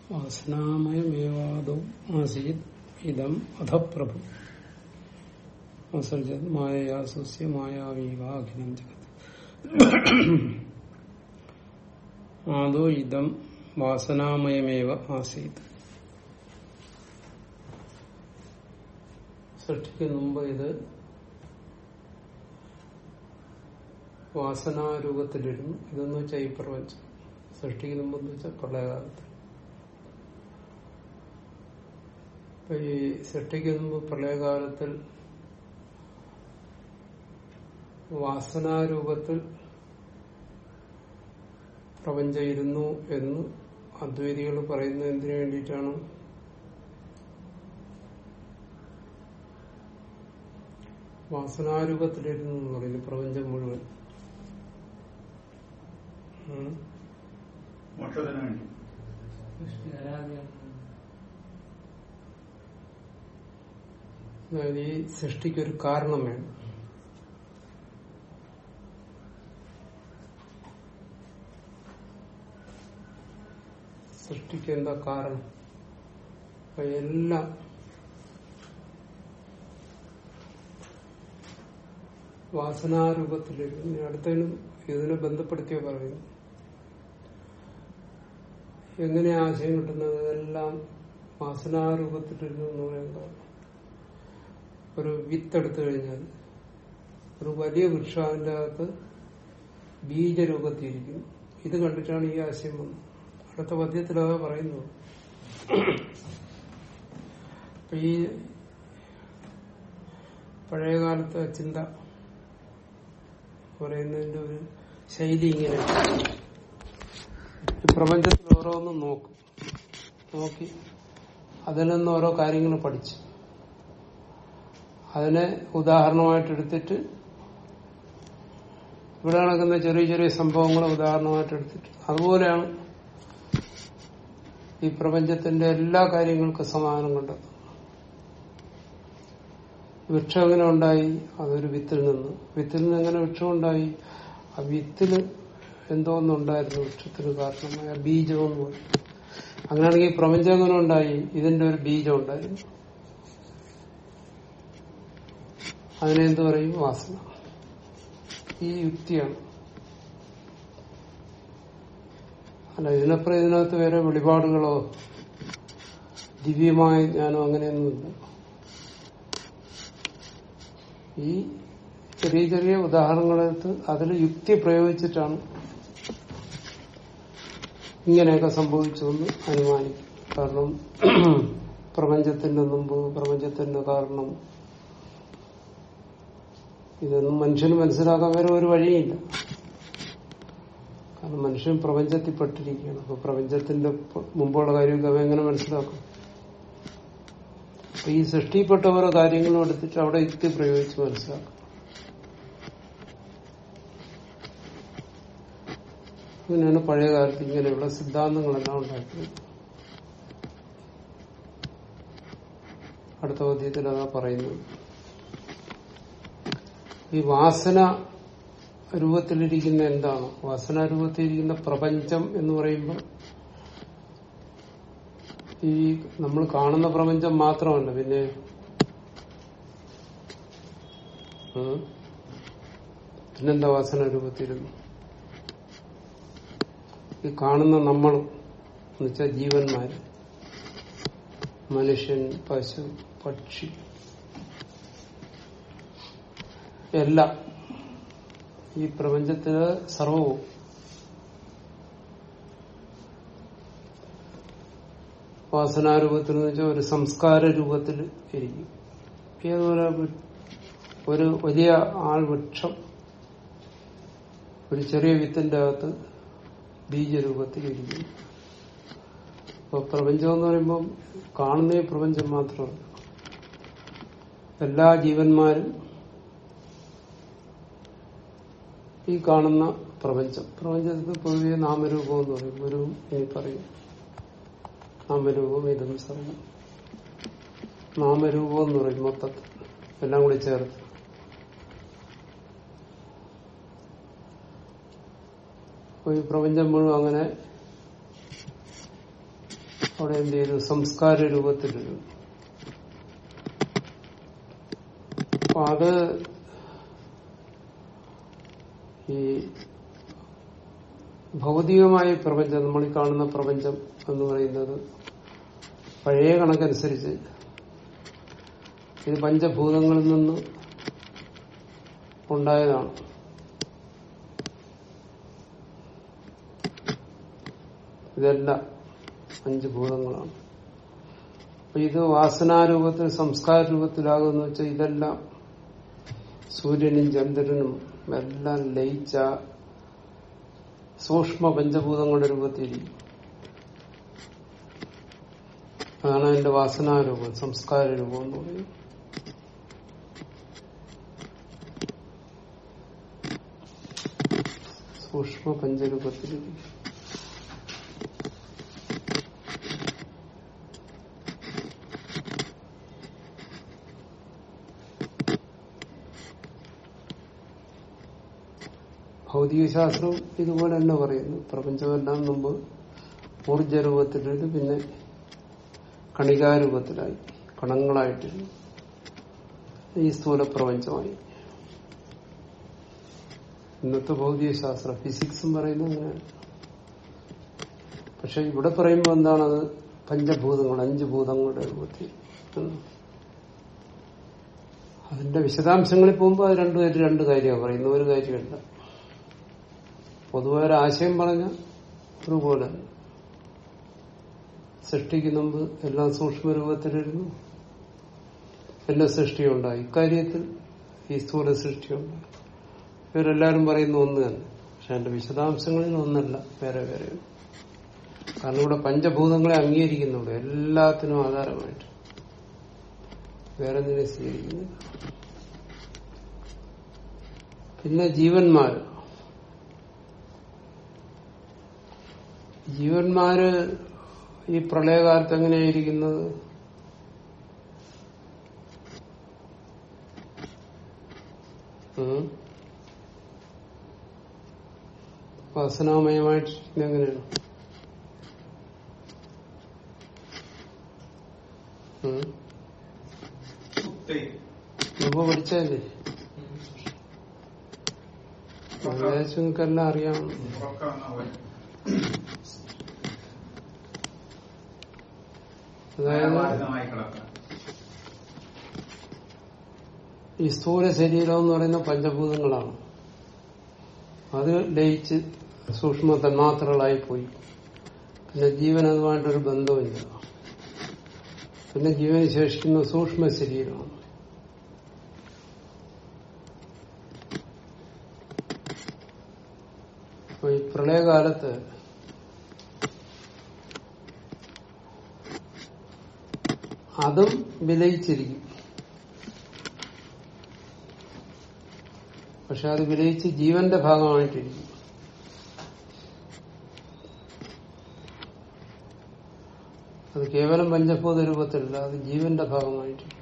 വാസനാമയമേവാദോ ആസീത് ഇതം അധപ്രഭു അസർജത് മായയാസുസ്യ മായാവീവാഖിലം ജഗത് ആദോ ഇതം വാസനാമയമേവ ആസീത് സൃഷ്ടിക്ക് മുമ്പ് ഇത് വാസനാരൂപത്തിലിരുന്നു ഇതെന്ന് വെച്ചാൽ ഈ പ്രപഞ്ചം സൃഷ്ടിക്ക് മുമ്പ് എന്ന് വെച്ചാൽ പ്രളയകാലത്ത് ഇപ്പൊ ഈ സൃഷ്ടിക്ക് മുമ്പ് പ്രളയകാലത്തിൽ വാസനാരൂപത്തിൽ പ്രപഞ്ചം ഇരുന്നു എന്ന് അദ്വൈതികൾ പറയുന്നത് എന്തിനു വേണ്ടിയിട്ടാണ് വാസനാരൂപത്തിലിരുന്നു എന്ന് പറയുന്നു പ്രപഞ്ചം മുഴുവൻ ഉം. മോക്ഷത്തിന് വേണ്ടി അതായത് ഈ സൃഷ്ടിക്കൊരു കാരണം വേണം സൃഷ്ടിക്ക് എന്താ കാരണം അപ്പൊ എല്ലാം വാസനാരൂപത്തിലിരുന്നു അടുത്തതിനും ഇതിനെ ബന്ധപ്പെടുത്തിയ പറയുന്നു എങ്ങനെ ആശയം കിട്ടുന്നത് എല്ലാം വാസനാരൂപത്തിലിരുന്നു എന്ന് പറയുന്നത് ഒരു വിത്തെടുത്തു കഴിഞ്ഞാൽ ഒരു വലിയ വൃക്ഷം അതിൻ്റെ അകത്ത് ബീജരൂപത്തിയിരിക്കുന്നു ഇത് കണ്ടിട്ടാണ് ഈ ആശയം വന്നത് അടുത്ത പദ്യത്തിൽ അതാ പറയുന്നത് അപ്പൊ ഈ പഴയകാലത്തെ ചിന്ത പറയുന്നതിന്റെ ഒരു ശൈലി ഇങ്ങനെ ഈ പ്രപഞ്ചത്തിൽ ഓരോന്നും നോക്കും നോക്കി അതിൽ നിന്ന് ഓരോ കാര്യങ്ങൾ പഠിച്ചു അതിനെ ഉദാഹരണമായിട്ട് എടുത്തിട്ട് ഇവിടെ നടക്കുന്ന ചെറിയ ചെറിയ സംഭവങ്ങൾ ഉദാഹരണമായിട്ട് എടുത്തിട്ട് അതുപോലെയാണ് ഈ പ്രപഞ്ചത്തിന്റെ എല്ലാ കാര്യങ്ങൾക്കും സമാധാനം കണ്ടെത്തുന്നത് വൃക്ഷം എങ്ങനെ ഉണ്ടായി അതൊരു വിത്തിൽ നിന്ന് വിത്തിൽ നിന്ന് എങ്ങനെ വൃക്ഷം ഉണ്ടായി ആ വിത്തില് എന്തോ ഒന്നുണ്ടായിരുന്നു വൃക്ഷത്തിന് കാരണമായ ബീജം എന്ന് പറയും അങ്ങനെയാണെങ്കിൽ ഈ പ്രപഞ്ചം എങ്ങനെ ഉണ്ടായി ഇതിന്റെ ഒരു ബീജം ഉണ്ടായിരുന്നു അതിനെന്ത് പറയും വാസന ഈ യുക്തിയാണ് അല്ല ഇതിനപ്പുറം ഇതിനകത്ത് വേറെ വെളിപാടുകളോ ദിവ്യമായ ജ്ഞാനോ അങ്ങനെയൊന്നുമില്ല ഈ ചെറിയ ചെറിയ ഉദാഹരണങ്ങളെടുത്ത് അതിൽ യുക്തി പ്രയോഗിച്ചിട്ടാണ് ഇങ്ങനെയൊക്കെ സംഭവിച്ചതെന്ന് അനുമാനിക്കും കാരണം പ്രപഞ്ചത്തിന്റെ മുമ്പ് പ്രപഞ്ചത്തിന്റെ കാരണം ഇതൊന്നും മനുഷ്യന് മനസ്സിലാക്കാൻ വേറെ ഒരു വഴിയില്ല കാരണം മനുഷ്യൻ പ്രപഞ്ചത്തിൽ പെട്ടിരിക്കുകയാണ് അപ്പൊ പ്രപഞ്ചത്തിന്റെ പ- മുമ്പുള്ള കാര്യമൊക്കെ അവ എങ്ങനെ മനസ്സിലാക്കും അപ്പൊ ഈ സൃഷ്ടിപ്പെട്ട ഓരോ കാര്യങ്ങളും എടുത്തിട്ട് അവിടെ യുക്തി പ്രയോഗിച്ച് മനസ്സിലാക്കും അങ്ങനെയാണ് പഴയ കാലത്ത് ഇങ്ങനെയുള്ള സിദ്ധാന്തങ്ങളെല്ലാം ഉണ്ടാക്കിയത് അടുത്ത പദ്യത്തിൽ അതാ പറയുന്നത് ഈ വാസന രൂപത്തിലിരിക്കുന്ന എന്താണ് വാസന രൂപത്തിലിരിക്കുന്ന പ്രപഞ്ചം എന്ന് പറയുമ്പോൾ ഈ നമ്മൾ കാണുന്ന പ്രപഞ്ചം മാത്രമല്ല പിന്നെ ഉം, പിന്നെന്താ വാസന രൂപത്തിരുന്നു ഈ കാണുന്ന നമ്മൾ എന്നുവെച്ചാൽ ജീവന്മാര് മനുഷ്യൻ പശു പക്ഷി എല്ലാം ഈ പ്രപഞ്ചത്തില് സർവവും വാസനാരൂപത്തിൽ എന്ന് വെച്ചാൽ ഒരു സംസ്കാര രൂപത്തിൽ ഇരിക്കും ഏതുപോലെ ഒരു വലിയ ആൾവൃക്ഷം ഒരു ചെറിയ വിത്തിന്റെ അകത്ത് ബീജരൂപത്തിൽ ഇരിക്കും അപ്പൊ പ്രപഞ്ചം എന്ന് പറയുമ്പോൾ കാണുന്ന ഈ പ്രപഞ്ചം മാത്രമല്ല എല്ലാ ജീവന്മാരും ഈ കാണുന്ന പ്രപഞ്ചം പ്രപഞ്ചത്തിന് പൊതുവെ നാമരൂപം എന്ന് പറയും ഒരു ഇനി പറയും നാമരൂപം ഇതും സർവം നാമരൂപം എന്ന് പറയും മൊത്തത്തിൽ എല്ലാം കൂടി ചേർത്ത് അപ്പൊ ഈ പ്രപഞ്ചം മുഴുവൻ അങ്ങനെ അവിടെ എന്ത് ചെയ്തു സംസ്കാര രൂപത്തിലിരുന്നു അപ്പൊ അത് ഈ ഭൗതികമായ പ്രപഞ്ചം നമ്മൾ ഈ കാണുന്ന പ്രപഞ്ചം എന്ന് പറയുന്നത് പഴയ കണക്കനുസരിച്ച് ഇത് പഞ്ചഭൂതങ്ങളിൽ നിന്ന് ഉണ്ടായതാണ് ഇതെല്ലാം അഞ്ച് ഭൂതങ്ങളാണ് അപ്പൊ ഇത് വാസനാരൂപത്തിൽ സംസ്കാര രൂപത്തിലാകുമെന്ന് വെച്ചാൽ ഇതെല്ലാം സൂര്യനും ചന്ദ്രനും എല്ലാം ലയിച്ച സൂക്ഷ്മ പഞ്ചഭൂതങ്ങളുടെ രൂപത്തിലിരിക്കും അതാണ് അതിന്റെ വാസനാരൂപം സംസ്കാര രൂപം എന്ന് പറയുന്നത് സൂക്ഷ്മ പഞ്ചരൂപത്തിലിരിക്കും ഭൗതികശാസ്ത്രം ഇതുപോലെ തന്നെ പറയുന്നു പ്രപഞ്ചമെല്ലാം മുമ്പ് ഊർജരൂപത്തിലിരുന്ന് പിന്നെ കണികാരൂപത്തിലായി കണങ്ങളായിട്ടിരുന്നു ഈ സ്ഥൂല പ്രപഞ്ചമായി ഇന്നത്തെ ഭൗതികശാസ്ത്രം ഫിസിക്സും പറയുന്നത് അങ്ങനെയാണ് പക്ഷെ ഇവിടെ പറയുമ്പോൾ എന്താണത് പഞ്ചഭൂതങ്ങൾ അഞ്ച് ഭൂതങ്ങളുടെ രൂപത്തിൽ എന്ന്. അതിന്റെ വിശദാംശങ്ങളിൽ പോകുമ്പോൾ അത് രണ്ടുപേരും രണ്ട് കാര്യമാണ് പറയുന്നത് ഒരു കാര്യമല്ല പൊതുവെ ഒരു ആശയം പറഞ്ഞ ഒരുപോലെ സൃഷ്ടിക്ക് മുമ്പ് എല്ലാം സൂക്ഷ്മ രൂപത്തിലിരുന്നു എല്ലാ സൃഷ്ടിയുണ്ടായി ഇക്കാര്യത്തിൽ ഈ സ്ഥൂല സൃഷ്ടിയുണ്ടായി ഇവരെല്ലാരും പറയുന്ന ഒന്ന് തന്നെ പക്ഷെ അതിന്റെ വിശദാംശങ്ങളിൽ ഒന്നല്ല വേറെ വേറെയാണ് കാരണം ഇവിടെ പഞ്ചഭൂതങ്ങളെ അംഗീകരിക്കുന്നുണ്ട് എല്ലാത്തിനും ആധാരമായിട്ട് വേറെ എന്തിനെ സ്വീകരിക്കുന്നില്ല പിന്നെ ജീവന്മാർ ജീവന്മാര് ഈ പ്രളയകാലത്ത് എങ്ങനെയായിരിക്കുന്നത് ഉം? വാസനാമയമായിട്ടിരിക്കുന്നത് എങ്ങനെയാണ് ഉം? സുപ്തി മുമ്പ് പഠിച്ചതല്ലേ വിചാരിച്ചു നിങ്ങൾക്കെല്ലാം അറിയാം ഉറക്കാവുന്ന പോലെ അതായത് ഭാരതമായി കിടക്കുക ഈ സ്ഥൂല ശരീരം എന്ന് പറയുന്ന പഞ്ചഭൂതങ്ങളാണ് അത് ലയിച്ച് സൂക്ഷ്മ തന്മാത്രകളായി പോയി പിന്നെ ജീവൻ അതുമായിട്ടൊരു ബന്ധമില്ല പിന്നെ ജീവന് ശേഷിക്കുന്ന സൂക്ഷ്മ ശരീരമാണ് അപ്പൊ ഈ പ്രളയകാലത്ത് അതും വിലയിച്ചിരിക്കും പക്ഷെ അത് വിലയിച്ച് ജീവന്റെ ഭാഗമായിട്ടിരിക്കും അത് കേവലം പഞ്ചഭൂത രൂപത്തിലല്ല അത് ജീവന്റെ ഭാഗമായിട്ടിരിക്കും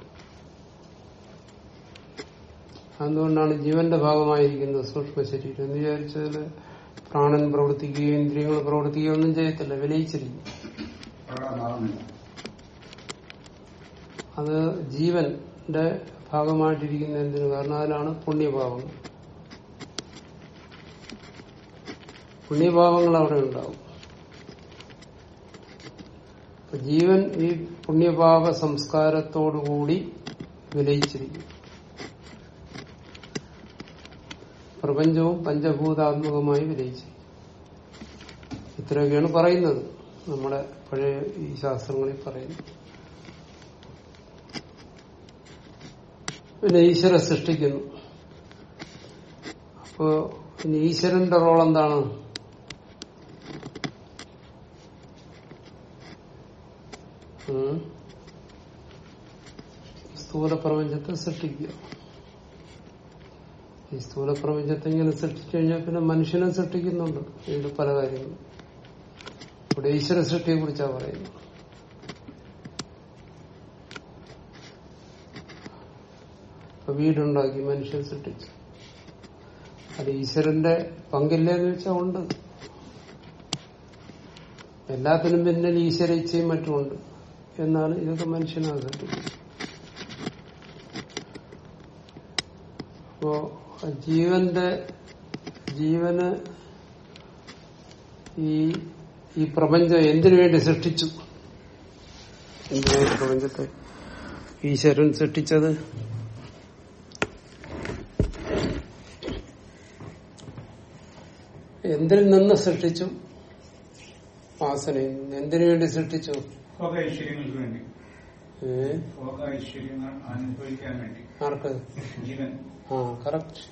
അതുകൊണ്ടാണ് ജീവന്റെ ഭാഗമായിരിക്കുന്നത് സൂക്ഷ്മ ശരീരം എന്ന് വിചാരിച്ചതിൽ പ്രാണൻ പ്രവർത്തിക്കുകയോ ഇന്ദ്രിയങ്ങൾ പ്രവർത്തിക്കുകയോ ഒന്നും ചെയ്യത്തില്ല വിലയിച്ചിരിക്കും പ്രകടമാകുന്നില്ല അത് ജീവന്റെ ഭാഗമായിട്ടിരിക്കുന്ന എന്തിനു കാരണം അതിലാണ് പുണ്യഭാവങ്ങൾ പുണ്യഭാവങ്ങൾ അവിടെ ഉണ്ടാവും അപ്പൊ ജീവൻ ഈ പുണ്യഭാവ സംസ്കാരത്തോടുകൂടി വിലയിച്ചിരിക്കും പ്രപഞ്ചവും പഞ്ചഭൂതാത്മകമായി വിലയിച്ചു ഇത്രയൊക്കെയാണ് പറയുന്നത് നമ്മുടെ പഴയ ഈ ശാസ്ത്രങ്ങളിൽ പറയുന്നത് പിന്നെ ഈശ്വര സൃഷ്ടിക്കുന്നു അപ്പോ ഇനി ഈശ്വരന്റെ റോൾ എന്താണ് ഉം? സ്ഥൂല പ്രപഞ്ചത്തെ സൃഷ്ടിക്കുക ഈ സ്ഥൂല പ്രപഞ്ചത്തെ ഇങ്ങനെ സൃഷ്ടിച്ചു കഴിഞ്ഞാൽ പിന്നെ മനുഷ്യനെ സൃഷ്ടിക്കുന്നുണ്ട് ഇതിൽ പല കാര്യങ്ങളും ഇവിടെ ഈശ്വര സൃഷ്ടിയെ കുറിച്ചാണ് പറയുന്നത് ഇപ്പൊ വീടുണ്ടാക്കി മനുഷ്യൻ സൃഷ്ടിച്ചു അത് ഈശ്വരന്റെ പങ്കില്ലേ എന്ന് വെച്ചാൽ ഉണ്ട് എല്ലാത്തിനും പിന്നിൽ ഈശ്വര ഇച്ഛയും മറ്റുമുണ്ട് എന്നാണ് ഇതൊക്കെ മനുഷ്യനാകട്ടെ അപ്പോ ജീവന്റെ ജീവന് ഈ ഈ പ്രപഞ്ചം എന്തിനു വേണ്ടി സൃഷ്ടിച്ചു എന്തിനാണ് പ്രപഞ്ചത്തെ ഈശ്വരൻ സൃഷ്ടിച്ചത് എന്തിൽ നിന്ന് സൃഷ്ടിച്ചു വാസനയിൽ നിന്ന് എന്തിനു വേണ്ടി സൃഷ്ടിച്ചു ഭോഗ ഐശ്വര്യങ്ങൾക്ക് വേണ്ടി ഏ? ഭോഗ ഐശ്വര്യങ്ങൾ അനുഭവിക്കാൻ വേണ്ടി ആർക്ക് ജീവൻ ആ കറക്റ്റ്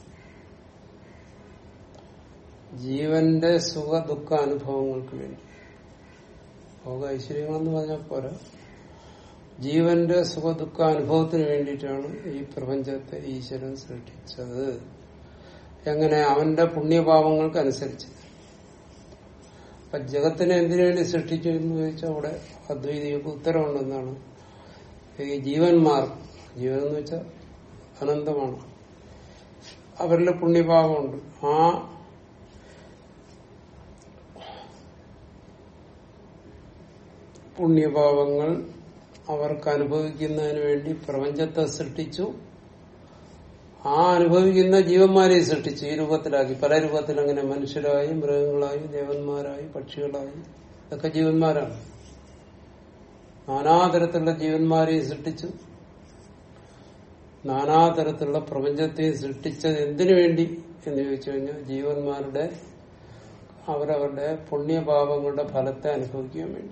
ജീവന്റെ സുഖ ദുഃഖ അനുഭവങ്ങൾക്ക് വേണ്ടി ഭോഗ ഐശ്വര്യങ്ങളെന്ന് പറഞ്ഞാൽ പോരാ ജീവന്റെ സുഖ ദുഃഖ അനുഭവത്തിന് വേണ്ടിയിട്ടാണ് ഈ പ്രപഞ്ചത്തെ ഈശ്വരൻ സൃഷ്ടിച്ചത് എങ്ങനെ അവന്റെ പുണ്യപാപങ്ങൾക്ക് അനുസരിച്ച് അപ്പൊ ജഗത്തിനെ എന്തിനു വേണ്ടി സൃഷ്ടിച്ചു എന്ന് ചോദിച്ചാൽ അവിടെ അദ്വൈതികൾക്ക് ഉത്തരവുണ്ടെന്നാണ് ഈ ജീവന്മാർ ജീവൻ എന്ന് വെച്ചാൽ അനന്തമാണ് അവരിൽ പുണ്യഭാവമുണ്ട് ആ പുണ്യഭാവങ്ങൾ അവർക്ക് അനുഭവിക്കുന്നതിന് വേണ്ടി പ്രപഞ്ചത്തെ സൃഷ്ടിച്ചു ആ അനുഭവിക്കുന്ന ജീവന്മാരെ സൃഷ്ടിച്ചു ഈ രൂപത്തിലാക്കി പല രൂപത്തിൽ അങ്ങനെ മനുഷ്യരായി മൃഗങ്ങളായി ദേവന്മാരായി പക്ഷികളായി ഇതൊക്കെ ജീവന്മാരാണ് നാനാതരത്തിലുള്ള ജീവന്മാരെയും സൃഷ്ടിച്ചു നാനാതരത്തിലുള്ള പ്രപഞ്ചത്തെ സൃഷ്ടിച്ചത് എന്തിനു വേണ്ടി എന്ന് ചോദിച്ചു കഴിഞ്ഞാൽ ജീവന്മാരുടെ അവരവരുടെ പുണ്യപാപങ്ങളുടെ ഫലത്തെ അനുഭവിക്കാൻ വേണ്ടി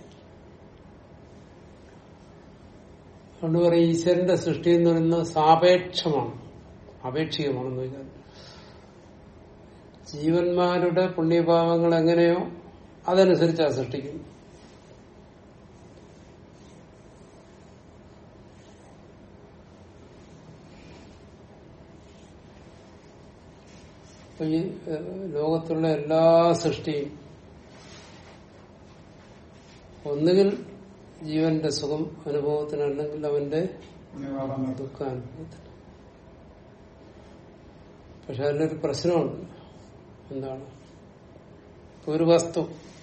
അതുകൊണ്ട് പറയും ഈശ്വരന്റെ സൃഷ്ടി എന്ന് പറയുന്നത് സാപേക്ഷമാണ് അപേക്ഷികമാണെന്ന് വെച്ചാൽ ജീവന്മാരുടെ പുണ്യപാപങ്ങൾ എങ്ങനെയോ അതനുസരിച്ചാണ് സൃഷ്ടിക്കുന്നത് അപ്പൊ ഈ ഏഹ്, ലോകത്തുള്ള എല്ലാ സൃഷ്ടിയും ഒന്നുകിൽ ജീവന്റെ സുഖം അനുഭവത്തിന് അല്ലെങ്കിൽ അവന്റെ പുണ്യപാപങ്ങൾ ദുഃഖ അനുഭവത്തിന് പക്ഷെ അതിലൊരു പ്രശ്നമുണ്ട് എന്താണ് ഇപ്പൊ ഒരു വസ്തു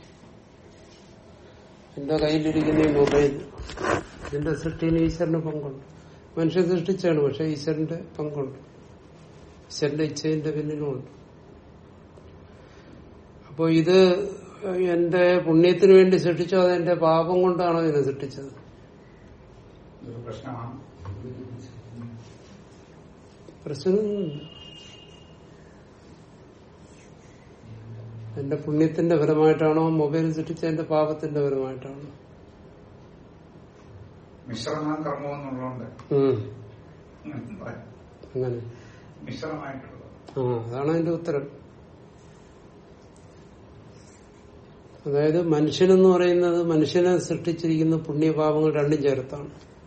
എന്റെ കയ്യിലിരിക്കുന്ന ഈ മൊബൈൽ ഇതിന്റെ സൃഷ്ടിയിൽ ഈശ്വരന് പങ്കുണ്ട് മനുഷ്യൻ സൃഷ്ടിച്ചാണ് പക്ഷെ ഈശ്വരന്റെ പങ്കുണ്ട് ഈശ്വരന്റെ ഇച്ഛയുടെ പിന്നിലുമുണ്ട് അപ്പോ ഇത് എന്റെ പുണ്യത്തിന് വേണ്ടി സൃഷ്ടിച്ചോ അത് എന്റെ പാപം കൊണ്ടാണോ ഇതിനെ സൃഷ്ടിച്ചത് ഇതൊരു പ്രശ്നമാണ് പ്രശ്നമൊന്നുമില്ല എന്റെ പുണ്യത്തിന്റെ ഫലമായിട്ടാണോ മൊബൈൽ സൃഷ്ടിച്ച എന്റെ പാപത്തിന്റെ ഫലമായിട്ടാണോ മിശ്രമ കർമ്മം എന്നുള്ളതുകൊണ്ട് ഉം. അങ്ങനെ പറയാം. അങ്ങനെ മിശ്രമായിട്ടുള്ളത് ആ അതാണ് അതിന്റെ ഉത്തരം അതായത് മനുഷ്യനെന്ന് പറയുന്നത് മനുഷ്യനെ സൃഷ്ടിച്ചിരിക്കുന്ന പുണ്യപാപങ്ങൾ രണ്ടും ചേർത്താണ്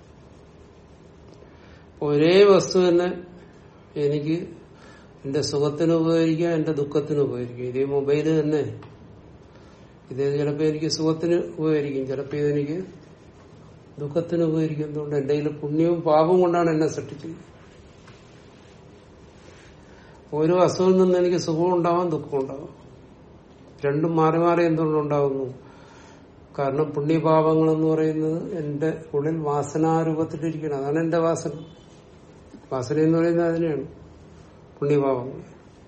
ഒരേ വസ്തു തന്നെ എനിക്ക് എന്റെ സുഖത്തിന് ഉപകരിക്കാം എന്റെ ദുഃഖത്തിന് ഉപകരിക്കും ഇതേ മൊബൈല് തന്നെ ഇത് ചിലപ്പോ എനിക്ക് സുഖത്തിന് ഉപകരിക്കും ചിലപ്പോ ഇതെനിക്ക് ദുഃഖത്തിന് ഉപകരിക്കും എന്തുകൊണ്ട് എന്റെ കയ്യിൽ പുണ്യവും പാപവും കൊണ്ടാണ് എന്നെ സൃഷ്ടിച്ചത് ഓരോ വസ്തുവിൽ നിന്ന് എനിക്ക് സുഖം ഉണ്ടാവാം ദുഃഖം ഉണ്ടാവാം രണ്ടും മാറി മാറി എന്തുകൊണ്ടുണ്ടാകുന്നു കാരണം പുണ്യപാപങ്ങൾ എന്ന് പറയുന്നത് എന്റെ ഉള്ളിൽ വാസനാരൂപത്തിലിരിക്കണം അതാണ് എന്റെ വാസന വാസന എന്ന് പറയുന്നത് അതിനെയാണ് പുണ്യപാപങ്ങൾ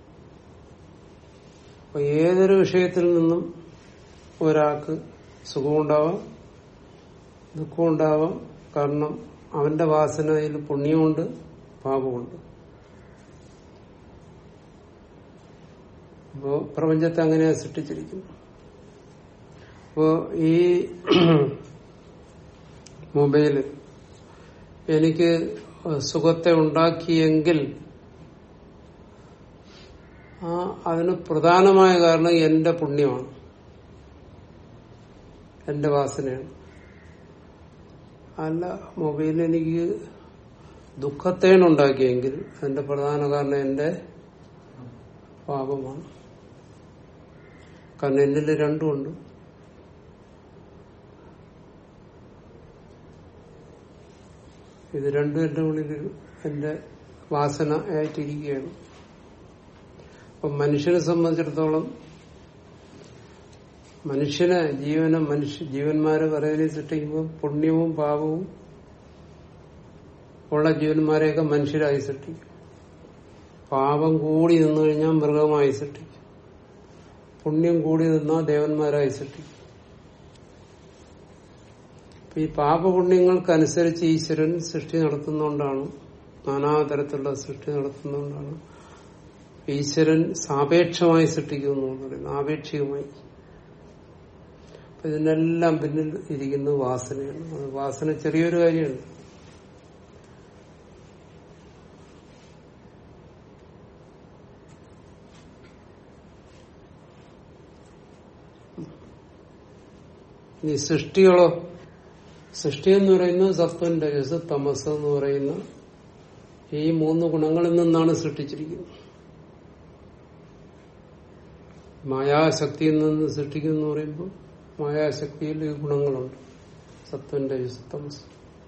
അപ്പൊ ഏതൊരു വിഷയത്തിൽ നിന്നും ഒരാൾക്ക് സുഖമുണ്ടാവാം ദുഃഖമുണ്ടാവാം കാരണം അവന്റെ വാസനയിൽ പുണ്യമുണ്ട് പാപമുണ്ട് അപ്പോ പ്രപഞ്ചത്തെ അങ്ങനെയാ സൃഷ്ടിച്ചിരിക്കുന്നു അപ്പോ ഈ മൊബൈല് എനിക്ക് സുഖത്തെ ഉണ്ടാക്കിയെങ്കിൽ ആ അതിന് പ്രധാനമായ കാരണം എന്റെ പുണ്യമാണ് എന്റെ വാസനയാണ് അല്ല മൊബൈൽ എനിക്ക് ദുഃഖത്തെയാണ് ഉണ്ടാക്കിയെങ്കിൽ അതിന്റെ പ്രധാന കാരണം എന്റെ പാപമാണ് കാരണം എന്നിൽ രണ്ടുമുണ്ട് ഇത് രണ്ടും എന്റെ ഉള്ളിൽ എന്റെ വാസന ആയിട്ടിരിക്കുകയാണ് അപ്പൊ മനുഷ്യനെ സംബന്ധിച്ചിടത്തോളം മനുഷ്യനെ ജീവനെ മനുഷ്യ ജീവന്മാരെ പറയുന്നത് സൃഷ്ടിക്കുമ്പോൾ പുണ്യവും പാപവും ഉള്ള ജീവന്മാരെയൊക്കെ മനുഷ്യരായി സൃഷ്ടിക്കും പാപം കൂടി നിന്നു കഴിഞ്ഞാൽ മൃഗമായി സൃഷ്ടിക്കും പുണ്യം കൂടി നിന്നാൽ ദേവന്മാരായി സൃഷ്ടിക്കും അപ്പൊ ഈ പാപപുണ്യങ്ങൾക്കനുസരിച്ച് ഈശ്വരൻ സൃഷ്ടി നടത്തുന്നതുകൊണ്ടാണ് നാനാതരത്തിലുള്ള സൃഷ്ടി നടത്തുന്നതുകൊണ്ടാണ് ഈശ്വരൻ സാപേക്ഷമായി സൃഷ്ടിക്കുന്നു എന്ന് പറയുന്നത് ആപേക്ഷികമായി അപ്പൊ ഇതിനെല്ലാം പിന്നിൽ ഇരിക്കുന്നത് വാസനയാണ് അത് വാസന ചെറിയൊരു കാര്യമാണ് ഈ സൃഷ്ടികളോ സൃഷ്ടി എന്ന് പറയുന്നത് സത്വൻ രജസ് തമസ് എന്ന് പറയുന്ന ഈ മൂന്ന് ഗുണങ്ങളിൽ നിന്നാണ് സൃഷ്ടിച്ചിരിക്കുന്നത് മായാശക്തിയിൽ നിന്ന് സൃഷ്ടിക്കുന്നു എന്ന് പറയുമ്പോൾ മായാശക്തിയിൽ ഈ ഗുണങ്ങളുണ്ട് സത്വൻ രജസ് തമസ്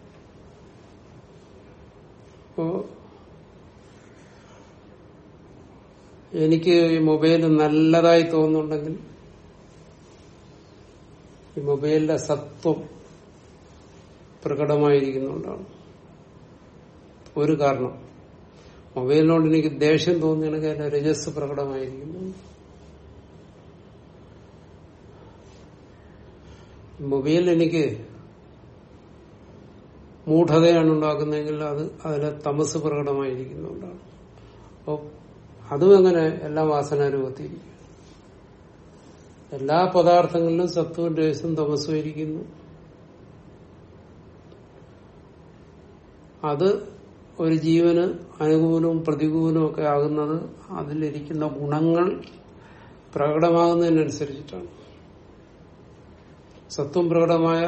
അപ്പോ എനിക്ക് ഈ മൊബൈൽ നല്ലതായി തോന്നുന്നുണ്ടെങ്കിൽ ഈ മൊബൈലിലെ സത്വം പ്രകടമായിരിക്കുന്നുണ്ടാണ് ഒരു കാരണം മൊബൈലിനോട് എനിക്ക് ദേഷ്യം തോന്നുകയാണെങ്കിൽ അതിന്റെ രജസ് പ്രകടമായിരിക്കുന്നു മൊബൈൽ എനിക്ക് മൂഢതയാണ് ഉണ്ടാക്കുന്നതെങ്കിൽ അത് അതിലെ തമസ് പ്രകടമായിരിക്കുന്നുണ്ടാണ് അപ്പോൾ അതും എങ്ങനെ എല്ലാ വാസനാരൂപത്തിരിക്കും എല്ലാ പദാർത്ഥങ്ങളിലും സത്വവും രജസും തമസും ഇരിക്കുന്നു അത് ഒരു ജീവന് അനുകൂലവും പ്രതികൂലവും ഒക്കെ ആകുന്നത് അതിലിരിക്കുന്ന ഗുണങ്ങൾ പ്രകടമാകുന്നതിനനുസരിച്ചിട്ടാണ് സത്വം പ്രകടമായ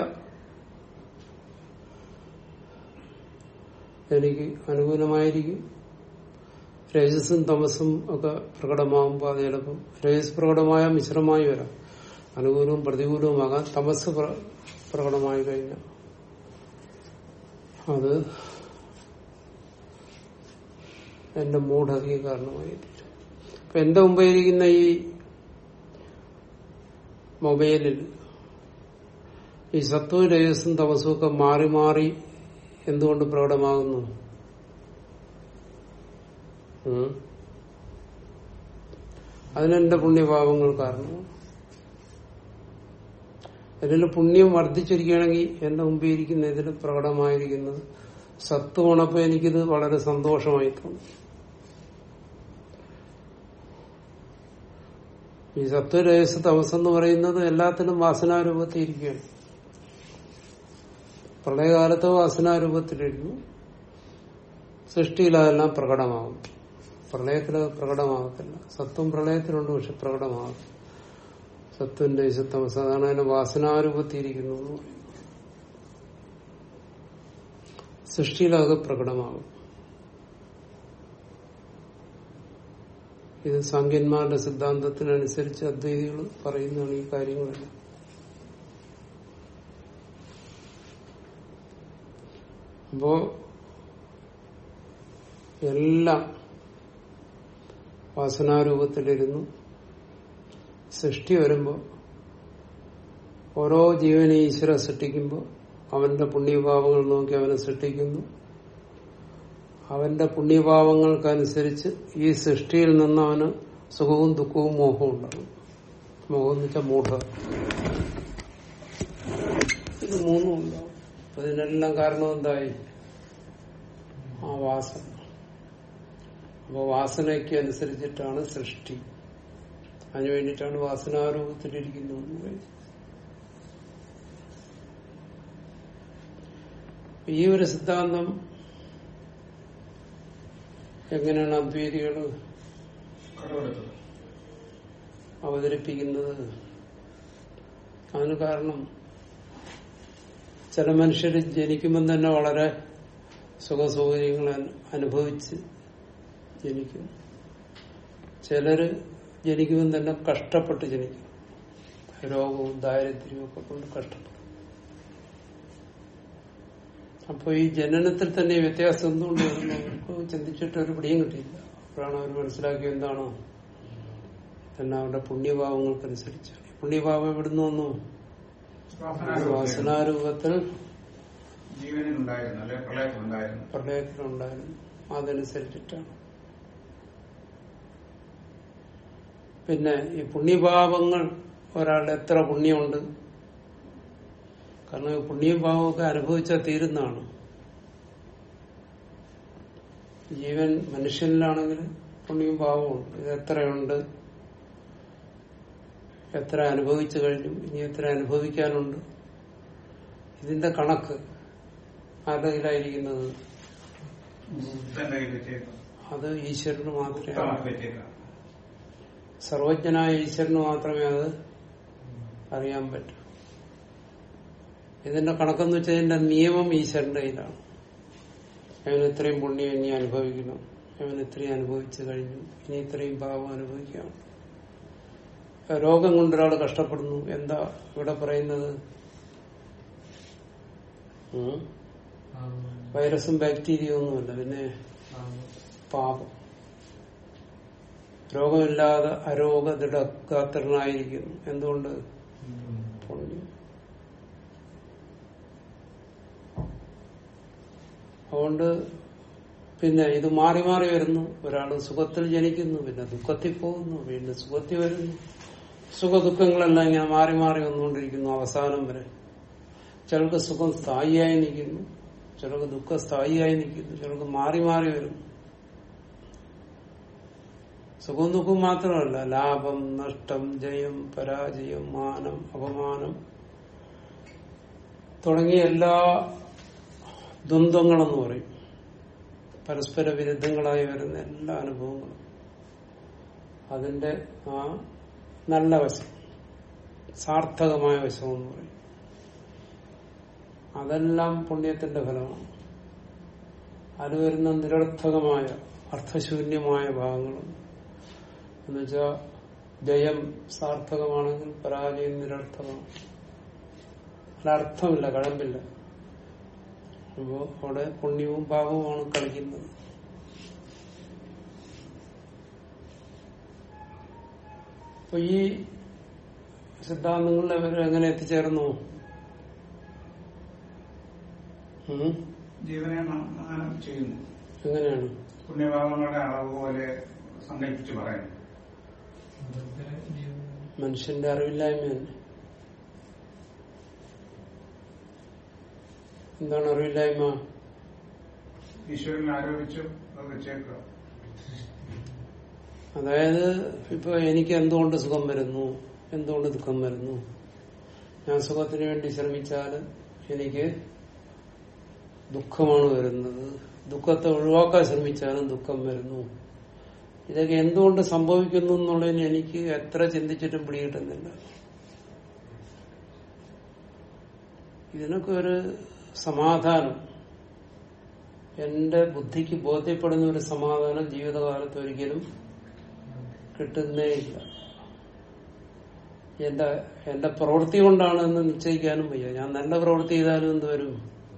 എനിക്ക് അനുകൂലമായിരിക്കും രജസും തമസും ഒക്കെ പ്രകടമാകുമ്പോൾ അത് ചിലപ്പം രജസ് പ്രകടമായ മിശ്രമായി വരാം അനുകൂലവും പ്രതികൂലവുമാകാം തമസ് പ്ര- പ്രകടമായി കഴിഞ്ഞാൽ അത് എന്റെ മൂഢതയ്ക്ക് കാരണമായി തീരും അപ്പൊ എന്റെ മുമ്പിരിക്കുന്ന ഈ മൊബൈലിൽ ഈ സത്വവും രജസും തമസും ഒക്കെ മാറി മാറി എന്തുകൊണ്ട് പ്രകടമാകുന്നു ഉം. അതിനെന്റെ പുണ്യപാപങ്ങൾ കാരണമാണ് ഇതിൽ പുണ്യം വർദ്ധിച്ചിരിക്കുകയാണെങ്കിൽ എന്റെ മുമ്പിൽ ഇരിക്കുന്ന ഇതിൽ പ്രകടമായിരിക്കുന്നത് സത്വമാണപ്പോ എനിക്കിത് വളരെ സന്തോഷമായി തോന്നും ഈ സത്വരേസ് തമസ് എന്ന് പറയുന്നത് എല്ലാത്തിനും വാസനാരൂപത്തിൽ ഇരിക്കുകയാണ് പ്രളയകാലത്ത് വാസനാരൂപത്തിലിരുന്നു സൃഷ്ടിയിൽ അതെല്ലാം പ്രകടമാകും പ്രളയത്തിൽ അത് പ്രകടമാകത്തില്ല സത്വം പ്രളയത്തിലുണ്ട് പക്ഷെ പ്രകടമാകും സത്വന്റെ തമസ് അതാണ് അതിന്റെ വാസനാരൂപത്തിയിരിക്കുന്നു എന്ന് പറയുന്നത് സൃഷ്ടിയിലത് പ്രകടമാകും ഇത് സാങ്കന്മാരുടെ സിദ്ധാന്തത്തിനനുസരിച്ച് അദ്വൈതികൾ പറയുന്നതാണ് ഈ കാര്യങ്ങളെല്ലാം അപ്പോ എല്ലാം വാസനാരൂപത്തിലിരുന്നു സൃഷ്ടി വരുമ്പോൾ ഓരോ ജീവനെ ഈശ്വര സൃഷ്ടിക്കുമ്പോൾ അവന്റെ പുണ്യഭാവങ്ങൾ നോക്കി അവനെ സൃഷ്ടിക്കുന്നു അവന്റെ പുണ്യഭാവങ്ങൾക്കനുസരിച്ച് ഈ സൃഷ്ടിയിൽ നിന്ന് അവന് സുഖവും ദുഃഖവും മോഹവും ഉണ്ടാകും മോഹം എന്ന് വെച്ചാൽ മൂഢ ഇത് മൂന്നും ഉണ്ടാവും അപ്പൊ ഇതിനെല്ലാം കാരണം എന്തായി ആ വാസന അപ്പൊ വാസനയ്ക്ക് അനുസരിച്ചിട്ടാണ് സൃഷ്ടി അതിനു വേണ്ടിയിട്ടാണ് വാസനാരൂപത്തിലിരിക്കുന്നത് എന്ന് പറയുന്നത്. ഈ ഒരു സിദ്ധാന്തം എങ്ങനെയാണ് അദ്വൈതികൾ കടമെടുത്തത് അവതരിപ്പിക്കുന്നത് അതിന് കാരണം ചില മനുഷ്യർ ജനിക്കുമ്പം തന്നെ വളരെ സുഖസൗകര്യങ്ങൾ അനു- അനുഭവിച്ച് ജനിക്കും ചിലര് ജനിക്കുമ്പം തന്നെ കഷ്ടപ്പെട്ട് ജനിക്കും രോഗവും ദാരിദ്ര്യവും ഒക്കെ കൊണ്ട് കഷ്ടപ്പെടും അപ്പൊ ഈ ജനനത്തിൽ തന്നെ ഈ വ്യത്യാസം എന്തുകൊണ്ട് വരുന്നു അവർക്ക് ചിന്തിച്ചിട്ട് ഒരു പിടിയും കിട്ടിയില്ല അപ്പോഴാണ് അവർ മനസ്സിലാക്കിയത് എന്താണോ തന്നെ അവരുടെ പുണ്യഭാവങ്ങൾക്കനുസരിച്ചാണ് പുണ്യഭാവം എവിടുന്ന് വന്നു വാസനാരൂപത്തിൽ വാസനാരൂപത്തിൽ ജീവനിൽ ഉണ്ടായിരുന്നു അല്ലെ പ്രളയത്തിൽ ഉണ്ടായിരുന്നു പ്രളയത്തിലുണ്ടായിരുന്നു അതനുസരിച്ചിട്ടാണ് പിന്നെ ഈ പുണ്യഭാവങ്ങൾ ഒരാളുടെ എത്ര പുണ്യമുണ്ട് കാരണം ഈ പുണ്യം ഭാവമൊക്കെ അനുഭവിച്ചാൽ തീരുന്നതാണ് ജീവൻ മനുഷ്യനിലാണെങ്കിൽ പുണ്യം ഭാവമുണ്ട് ഇത് എത്രയുണ്ട് എത്ര അനുഭവിച്ചു കഴിഞ്ഞു ഇനി എത്ര അനുഭവിക്കാനുണ്ട് ഇതിന്റെ കണക്ക് ആരുടെ കയ്യിലായിരിക്കുന്നത് ബുദ്ധന്റെ കയ്യിൽ വെച്ചേക്കാം അത് ഈശ്വരന് മാത്രമേ ഉത്തമർക്ക് വെച്ചേക്കാം സർവജ്ഞനായ ഈശ്വരന് മാത്രമേ അത് അറിയാൻ പറ്റൂ ഇതിന്റെ കണക്കെന്ന് വെച്ചാൽ ഇതിന്റെ നിയമം ഈശ്വരന്റെ കയ്യിലാണ് അവൻ ഇത്രയും പുണ്യം ഇനി അനുഭവിക്കണം അവൻ ഇത്രയും അനുഭവിച്ചു കഴിഞ്ഞു ഇനി ഇത്രയും പാവം അനുഭവിക്കാം രോഗം കൊണ്ടൊരാൾ കഷ്ടപ്പെടുന്നു എന്താ ഇവിടെ പറയുന്നത് ഉം? വൈറസും ബാക്ടീരിയ ഒന്നുമല്ല പിന്നെ പാപം രോഗമില്ലാതെ അരോഗ ദൃഢഗാത്രനായിരിക്കുന്നു എന്തുകൊണ്ട് പുണ്യം അതുകൊണ്ട് പിന്നെ ഇത് മാറി മാറി വരുന്നു ഒരാൾ സുഖത്തിൽ ജനിക്കുന്നു പിന്നെ ദുഃഖത്തിൽ പോകുന്നു വീണ്ടും സുഖത്തിൽ വരുന്നു സുഖ ദുഃഖങ്ങളെല്ലാം ഇങ്ങനെ മാറി മാറി വന്നുകൊണ്ടിരിക്കുന്നു അവസാനം വരെ ചിലർക്ക് സുഖം സ്ഥായിയായി നിൽക്കുന്നു ചിലർക്ക് ദുഃഖം സ്ഥായിയായി നിൽക്കുന്നു ചിലർക്ക് മാറി മാറി വരുന്നു സുഖവും ദുഃഖവും മാത്രമല്ല ലാഭം നഷ്ടം ജയം പരാജയം മാനം അപമാനം തുടങ്ങിയ എല്ലാ ദ്വന്ദ്ങ്ങളെന്ന് പറയും പരസ്പര വിരുദ്ധങ്ങളായി വരുന്ന എല്ലാ അനുഭവങ്ങളും അതിന്റെ ആ നല്ല വശം സാർത്ഥകമായ വശം എന്ന് പറയും അതെല്ലാം പുണ്യത്തിന്റെ ഫലമാണ് അത് വരുന്ന നിരർത്ഥകമായ അർത്ഥശൂന്യമായ ഭാഗങ്ങളും എന്നുവെച്ചാൽ ജയം സാർത്ഥകമാണെങ്കിൽ പരാജയം നിരർത്ഥകമാണ് അർത്ഥമില്ല കഴമ്പില്ല അപ്പോ അവിടെ പുണ്യവും പാപവുമാണ് കളിക്കുന്നത് അപ്പൊ ഈ സിദ്ധാന്തങ്ങളിൽ അവർ എങ്ങനെ എത്തിച്ചേർന്നു ഉം? ജീവനെ മാനം ചെയ്യുന്നു എങ്ങനെയാണ് പുണ്യഭാവങ്ങളുടെ അളവ് പോലെ സങ്കല്പിച്ച് പറയുന്നു മനുഷ്യന്റെ അറിവില്ലായ്മ തന്നെ എന്താണ് അറിവില്ലായ്മ ഈശ്വരൻ ആരോപിച്ചു അത് വെച്ചേക്കുക അതായത് ഇപ്പൊ എനിക്ക് എന്തുകൊണ്ട് സുഖം വരുന്നു എന്തുകൊണ്ട് ദുഃഖം വരുന്നു ഞാൻ സുഖത്തിന് വേണ്ടി ശ്രമിച്ചാൽ എനിക്ക് ദുഃഖമാണ് വരുന്നത് ദുഃഖത്തെ ഒഴിവാക്കാൻ ശ്രമിച്ചാലും ദുഃഖം വരുന്നു ഇതൊക്കെ എന്തുകൊണ്ട് സംഭവിക്കുന്നു എന്നുള്ളതിന് എനിക്ക് എത്ര ചിന്തിച്ചിട്ടും പിടികിട്ടുന്നില്ല ഇതിനൊക്കെ ഒരു സമാധാനം എന്റെ ബുദ്ധിക്ക് ബോധ്യപ്പെടുന്ന ഒരു സമാധാനം ജീവിതകാലത്ത് ഒരിക്കലും കിട്ടുന്നേ ഇല്ല എന്റെ എന്റെ പ്രവൃത്തി കൊണ്ടാണെന്ന് നിശ്ചയിക്കാനും വയ്യ ഞാൻ നല്ല പ്രവൃത്തി ചെയ്താലും എന്ത് വരും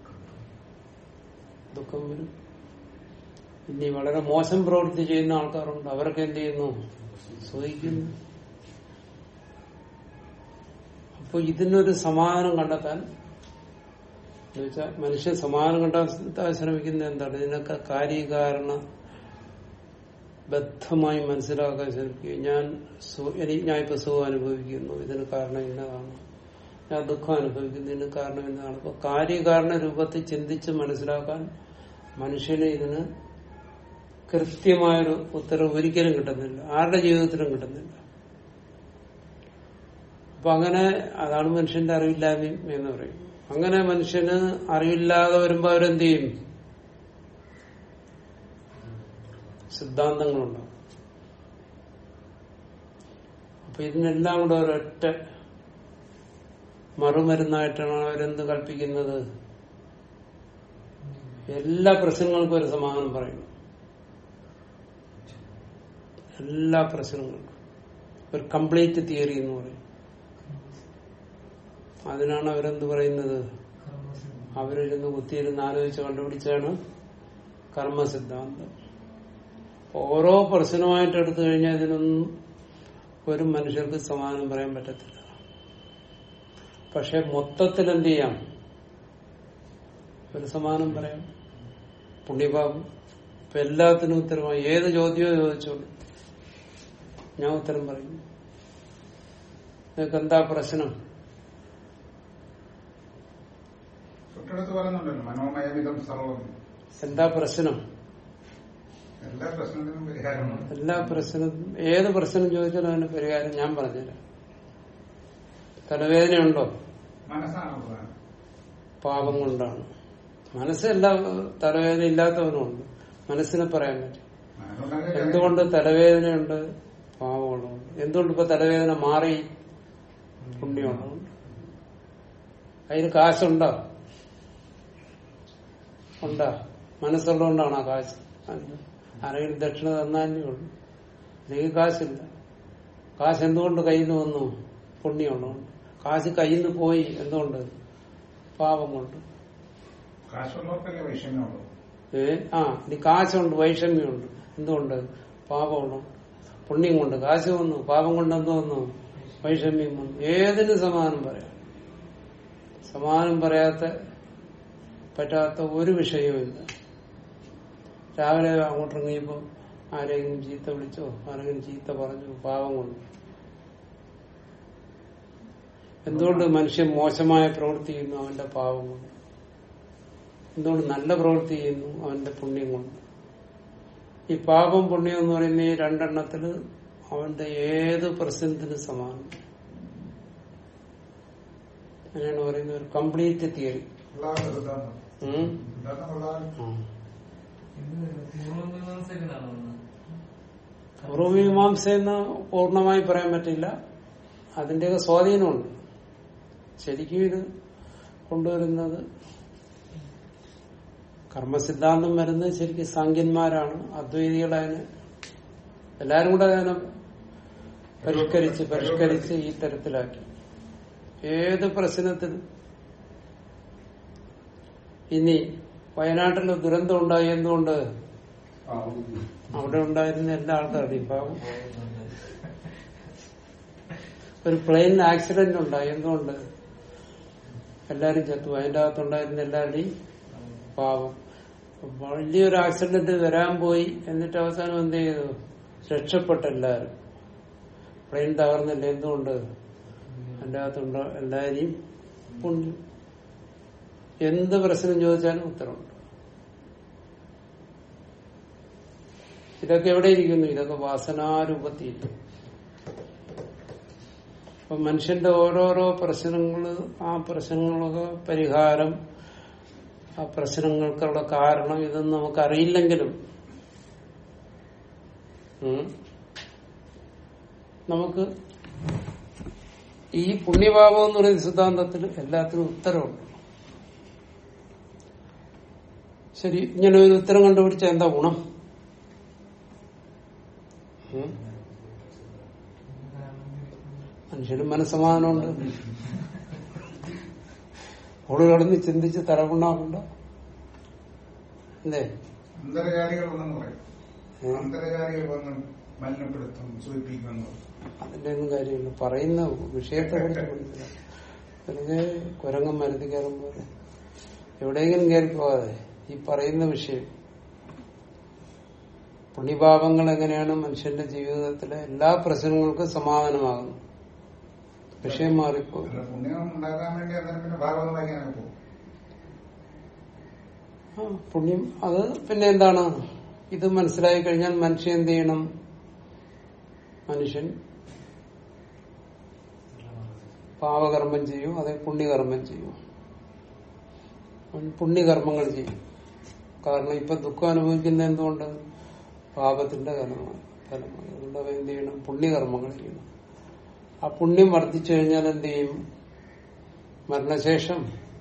ദുഃഖം വരും ഇനി വളരെ മോശം പ്രവൃത്തി ചെയ്യുന്ന ആൾക്കാരുണ്ട് അവരൊക്കെ എന്ത് ചെയ്യുന്നു സുഖിക്കുന്നു അപ്പൊ ഇതിനൊരു സമാധാനം കണ്ടെത്താൻ എന്നുവെച്ചാൽ മനുഷ്യൻ സമാധാനം കണ്ടെത്താൻ ശ്രമിക്കുന്ന എന്താണ് ഇതിനൊക്കെ കാര്യകാരണ ബദ്ധമായി മനസ്സിലാക്കാൻ ശ്രമിക്കുക ഞാൻ സു- എനിക്ക് ഞാൻ ഇപ്പൊ സുഖം അനുഭവിക്കുന്നു ഇതിന് കാരണം ഇന്നതാണ് ഞാൻ ദുഃഖം അനുഭവിക്കുന്നു ഇതിന് കാരണം ഇന്നതാണ് അപ്പൊ കാര്യകാരണ രൂപത്തിൽ ചിന്തിച്ച് മനസ്സിലാക്കാൻ മനുഷ്യന് ഇതിന് കൃത്യമായൊരു ഉത്തരവ് ഒരിക്കലും കിട്ടുന്നില്ല ആരുടെ ജീവിതത്തിലും കിട്ടുന്നില്ല അപ്പൊ അങ്ങനെ അതാണ് മനുഷ്യന്റെ അറിവില്ലായ്മ എന്ന് പറയും അങ്ങനെ മനുഷ്യന് അറിവില്ലാതെ വരുമ്പോ അവരെന്ത് ചെയ്യും സിദ്ധാന്തങ്ങളുണ്ടാവും അപ്പൊ ഇതിനെല്ലാം കൂടെ ഒരൊറ്റ മറുമരുന്നായിട്ടാണ് അവരെന്ത് കൽപ്പിക്കുന്നത് എല്ലാ പ്രശ്നങ്ങൾക്കും ഒരു സമാധാനം പറയുന്നു എല്ലാ പ്രശ്നങ്ങൾക്കും ഒരു കംപ്ലീറ്റ് തിയറി എന്ന് പറയും അതിനാണ് അവരെന്ത് പറയുന്നത് അവരിരുന്ന് കുത്തിയിരുന്ന് ആലോചിച്ച് കണ്ടുപിടിച്ചാണ് കർമ്മസിദ്ധാന്തം ഓരോ പ്രശ്നമായിട്ട് എടുത്തു കഴിഞ്ഞാൽ ഇതിനൊന്നും ഒരു മനുഷ്യർക്ക് സമാധാനം പറയാൻ പറ്റത്തില്ല പക്ഷെ മൊത്തത്തിൽ എന്ത് ചെയ്യാം ഒരു സമാനം പറയാം പുണ്യപാപം ഇപ്പൊ എല്ലാത്തിനും ഉത്തരമായി ഏത് ചോദ്യമോ ചോദിച്ചോളൂ ഞാൻ ഉത്തരം പറയും നിങ്ങൾക്ക് എന്താ പ്രശ്നം തൊട്ടടുത്ത് പറയുന്നുണ്ടല്ലോ മനോമയവിധം സർവം എന്താ പ്രശ്നം എല്ലാ പ്രശ്നത്തിനും പരിഹാരമാണ് എല്ലാ പ്രശ്നം ഏത് പ്രശ്നം ചോദിച്ചാലും അതിന് പരിഹാരം ഞാൻ പറഞ്ഞുതരാം തലവേദനയുണ്ടോ മനസ്സാണ് പ്രധാനം പാപം കൊണ്ടാണ് മനസ്സെല്ലാ തലവേദന ഇല്ലാത്തവനുമുണ്ട് മനസ്സിനെ പറയാൻ പറ്റും മനസ്സുണ്ടെങ്കിൽ എന്തുകൊണ്ട് തലവേദനയുണ്ട് പാവമുള്ളതുകൊണ്ട് എന്തുകൊണ്ട് ഇപ്പൊ തലവേദന മാറി പുണ്യമുള്ളതുകൊണ്ട് അതിന് കാശുണ്ടോ ഉണ്ടാ മനസ്സുള്ളതുകൊണ്ടാണ് ആ കാശ് അല്ല. ആരെങ്കിലും ദക്ഷിണ തന്നാലേ ഉള്ളൂ അല്ലെങ്കിൽ കാശില്ല കാശ് എന്തുകൊണ്ട് കയ്യിൽ നിന്ന് വന്നു പുണ്യമുള്ളതുകൊണ്ട് കാശ് കയ്യിൽ നിന്ന് പോയി എന്തുകൊണ്ട് പാപം കൊണ്ട് കാശുള്ളവർക്കല്ലേ വൈഷമ്യമുള്ളൂ ഏ ആ ഇനി കാശുണ്ട് വൈഷമ്യമുണ്ട് എന്തുകൊണ്ട് പാപമുണ്ട് പുണ്യം കൊണ്ട് കാശ് വന്നു പാപം കൊണ്ട് എന്ത് വന്നു വൈഷമ്യം വന്നു ഏതിന് സമാനം പറയാം സമാനം പറയാത്ത പറ്റാത്ത ഒരു വിഷയവുമില്ല രാവിലെ അങ്ങോട്ടിറങ്ങിയപ്പോ ആരെങ്കിലും ചീത്ത വിളിച്ചോ ആരെങ്കിലും ചീത്ത പറഞ്ഞു പാവം കൊണ്ട് എന്തുകൊണ്ട് മനുഷ്യൻ മോശമായ പ്രവൃത്തി ചെയ്യുന്നു അവന്റെ പാവം കൊണ്ട് എന്തുകൊണ്ട് നല്ല പ്രവൃത്തി ചെയ്യുന്നു അവന്റെ പുണ്യം കൊണ്ട് ഈ പാപം പുണ്യം എന്ന് പറയുന്ന ഈ രണ്ടെണ്ണത്തില് അവന്റെ ഏത് പ്രശ്നത്തിന് സമാനം അങ്ങനെയാണ് പറയുന്നത് ഒരു കംപ്ലീറ്റ് തിയറി ഉള്ളതാണ് സിദ്ധാന്തം ഉം. സിദ്ധാന്തം ഉള്ളതാണ് ആ. ഇത് പൂർവ്വമീമാംസകനാണോ ഒന്ന്? പൂർവമീമാംസ എന്ന് പൂർണ്ണമായി പറയാൻ പറ്റില്ല അതിന്റെയൊക്കെ സ്വാധീനമുണ്ട് ശരിക്കും ഇത് കൊണ്ടുവരുന്നത് കർമ്മസിദ്ധാന്തം വരുന്നത് ശരിക്കും സാങ്കന്മാരാണ് അദ്വൈതികളതിന് എല്ലാരും കൂടെ അതിനെ പരിഷ്കരിച്ച് പരിഷ്കരിച്ച് ഈ തരത്തിലാക്കി ഏത് പ്രശ്നത്തിനും ഇനി വയനാട്ടിൽ ദുരന്തം ഉണ്ടായി എന്തുകൊണ്ട് അവിടെ ഉണ്ടായിരുന്ന എല്ലാ ആൾക്കാരുടെയും പാവം ഒരു പ്ലെയിൻ ആക്സിഡന്റ് ഉണ്ടായി എന്തുകൊണ്ട് എല്ലാരും ചത്തു അതിന്റെ അകത്തുണ്ടായിരുന്ന എല്ലാവരുടെയും പാവം വലിയൊരു ആക്സിഡന്റ് വരാൻ പോയി എന്നിട്ട് അവസാനം എന്ത് ചെയ്തു രക്ഷപ്പെട്ട എല്ലാരും പ്ലെയിൻ തകർന്നില്ല എന്തുകൊണ്ട് അതിന്റെ അകത്തുണ്ട് എല്ലാരെയും പുണ്യം എന്ത് പ്രശ്നം ചോദിച്ചാലും ഉത്തരവുണ്ട് ഇതൊക്കെ എവിടെ ഇരിക്കുന്നു ഇതൊക്കെ വാസനാരൂപത്തിൽ അപ്പൊ മനുഷ്യന്റെ ഓരോരോ പ്രശ്നങ്ങള് ആ പ്രശ്നങ്ങളൊക്കെ പരിഹാരം ആ പ്രശ്നങ്ങൾക്കുള്ള കാരണം ഇതൊന്നും നമുക്ക് അറിയില്ലെങ്കിലും ഉം, നമുക്ക് ഈ പുണ്യഭാവം എന്ന് പറയുന്ന സിദ്ധാന്തത്തിൽ എല്ലാത്തിനും ഉത്തരവുണ്ട് ശരി ഇങ്ങനെ ഒരു ഉത്തരം കണ്ടുപിടിച്ച എന്താ ഗുണം ഉം? മനുഷ്യന് മനസ്സമാധാനമുണ്ട് കൂടുതൽ കിടന്ന് ചിന്തിച്ച് തലകുണ്ടാക്കണ്ട അല്ലേ അന്തർജാതികൾ വന്നെന്ന് പറയും അന്തർജാതികൾ വന്ന് മലിനപ്പെടുത്തും സൂചിപ്പിക്കുമെന്ന് പറയും. അതിന്റെ ഒന്നും കാര്യമില്ല പറയുന്ന വിഷയത്തെ കുറിച്ച് മനസ്സിലാക്കും വെറുതെ കുരങ്ങൻ മരുതി കയറുമ്പോൾ എവിടെയെങ്കിലും കയറി പോകാതെ ഈ പറയുന്ന വിഷയം പുണ്യപാപങ്ങൾ എങ്ങനെയാണ് മനുഷ്യന്റെ ജീവിതത്തിലെ എല്ലാ പ്രശ്നങ്ങൾക്കും സമാധാനമാകുന്നു വിഷയം മാറിപ്പോകും അല്ല, പുണ്യം ഉണ്ടാക്കാൻ വേണ്ടി അന്നേരം പിന്നെ ഭാഗവതം വായിക്കാനൊക്കെ പോകും ആ, പുണ്യം അത് പിന്നെ എന്താണ് ഇത് മനസ്സിലായി കഴിഞ്ഞാൽ മനുഷ്യൻ എന്ത് ചെയ്യണം മനുഷ്യൻ പാവകർമ്മം ചെയ്യും അതേ പുണ്യകർമ്മം ചെയ്യും അവൻ പുണ്യകർമ്മങ്ങൾ ചെയ്യും കാരണം ഇപ്പൊ ദുഃഖം അനുഭവിക്കുന്ന എന്തുകൊണ്ട് പാപത്തിന്റെ ഫലമാണ് ഫലമാണ് അതുകൊണ്ട് അവൻ എന്ത് ചെയ്യണം പുണ്യകർമ്മങ്ങൾ ചെയ്യണം ആ പുണ്യം വർദ്ധിച്ചു കഴിഞ്ഞാൽ എന്ത് ചെയ്യും മരണശേഷം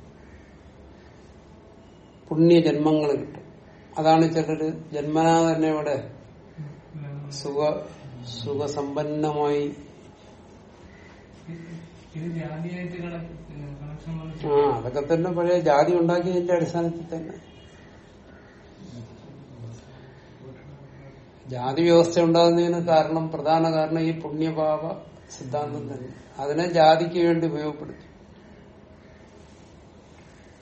പുണ്യജന്മങ്ങൾ കിട്ടും അതാണ് ചിലര് ജന്മനാ തന്നെ ഇവിടെ സുഖ സുഖസമ്പന്നമായി ഇത് ജാതിയായിട്ട് കണക്ഷൻ ആ അതൊക്കെ തന്നെ പഴയ ജാതി ഉണ്ടാക്കിയതിന്റെ അടിസ്ഥാനത്തിൽ തന്നെ ജാതി വ്യവസ്ഥ ഉണ്ടാകുന്നതിന് കാരണം പ്രധാന കാരണം ഈ പുണ്യപാപ സിദ്ധാന്തം തന്നെ അതിനെ ജാതിക്ക് വേണ്ടി ഉപയോഗപ്പെടുത്തി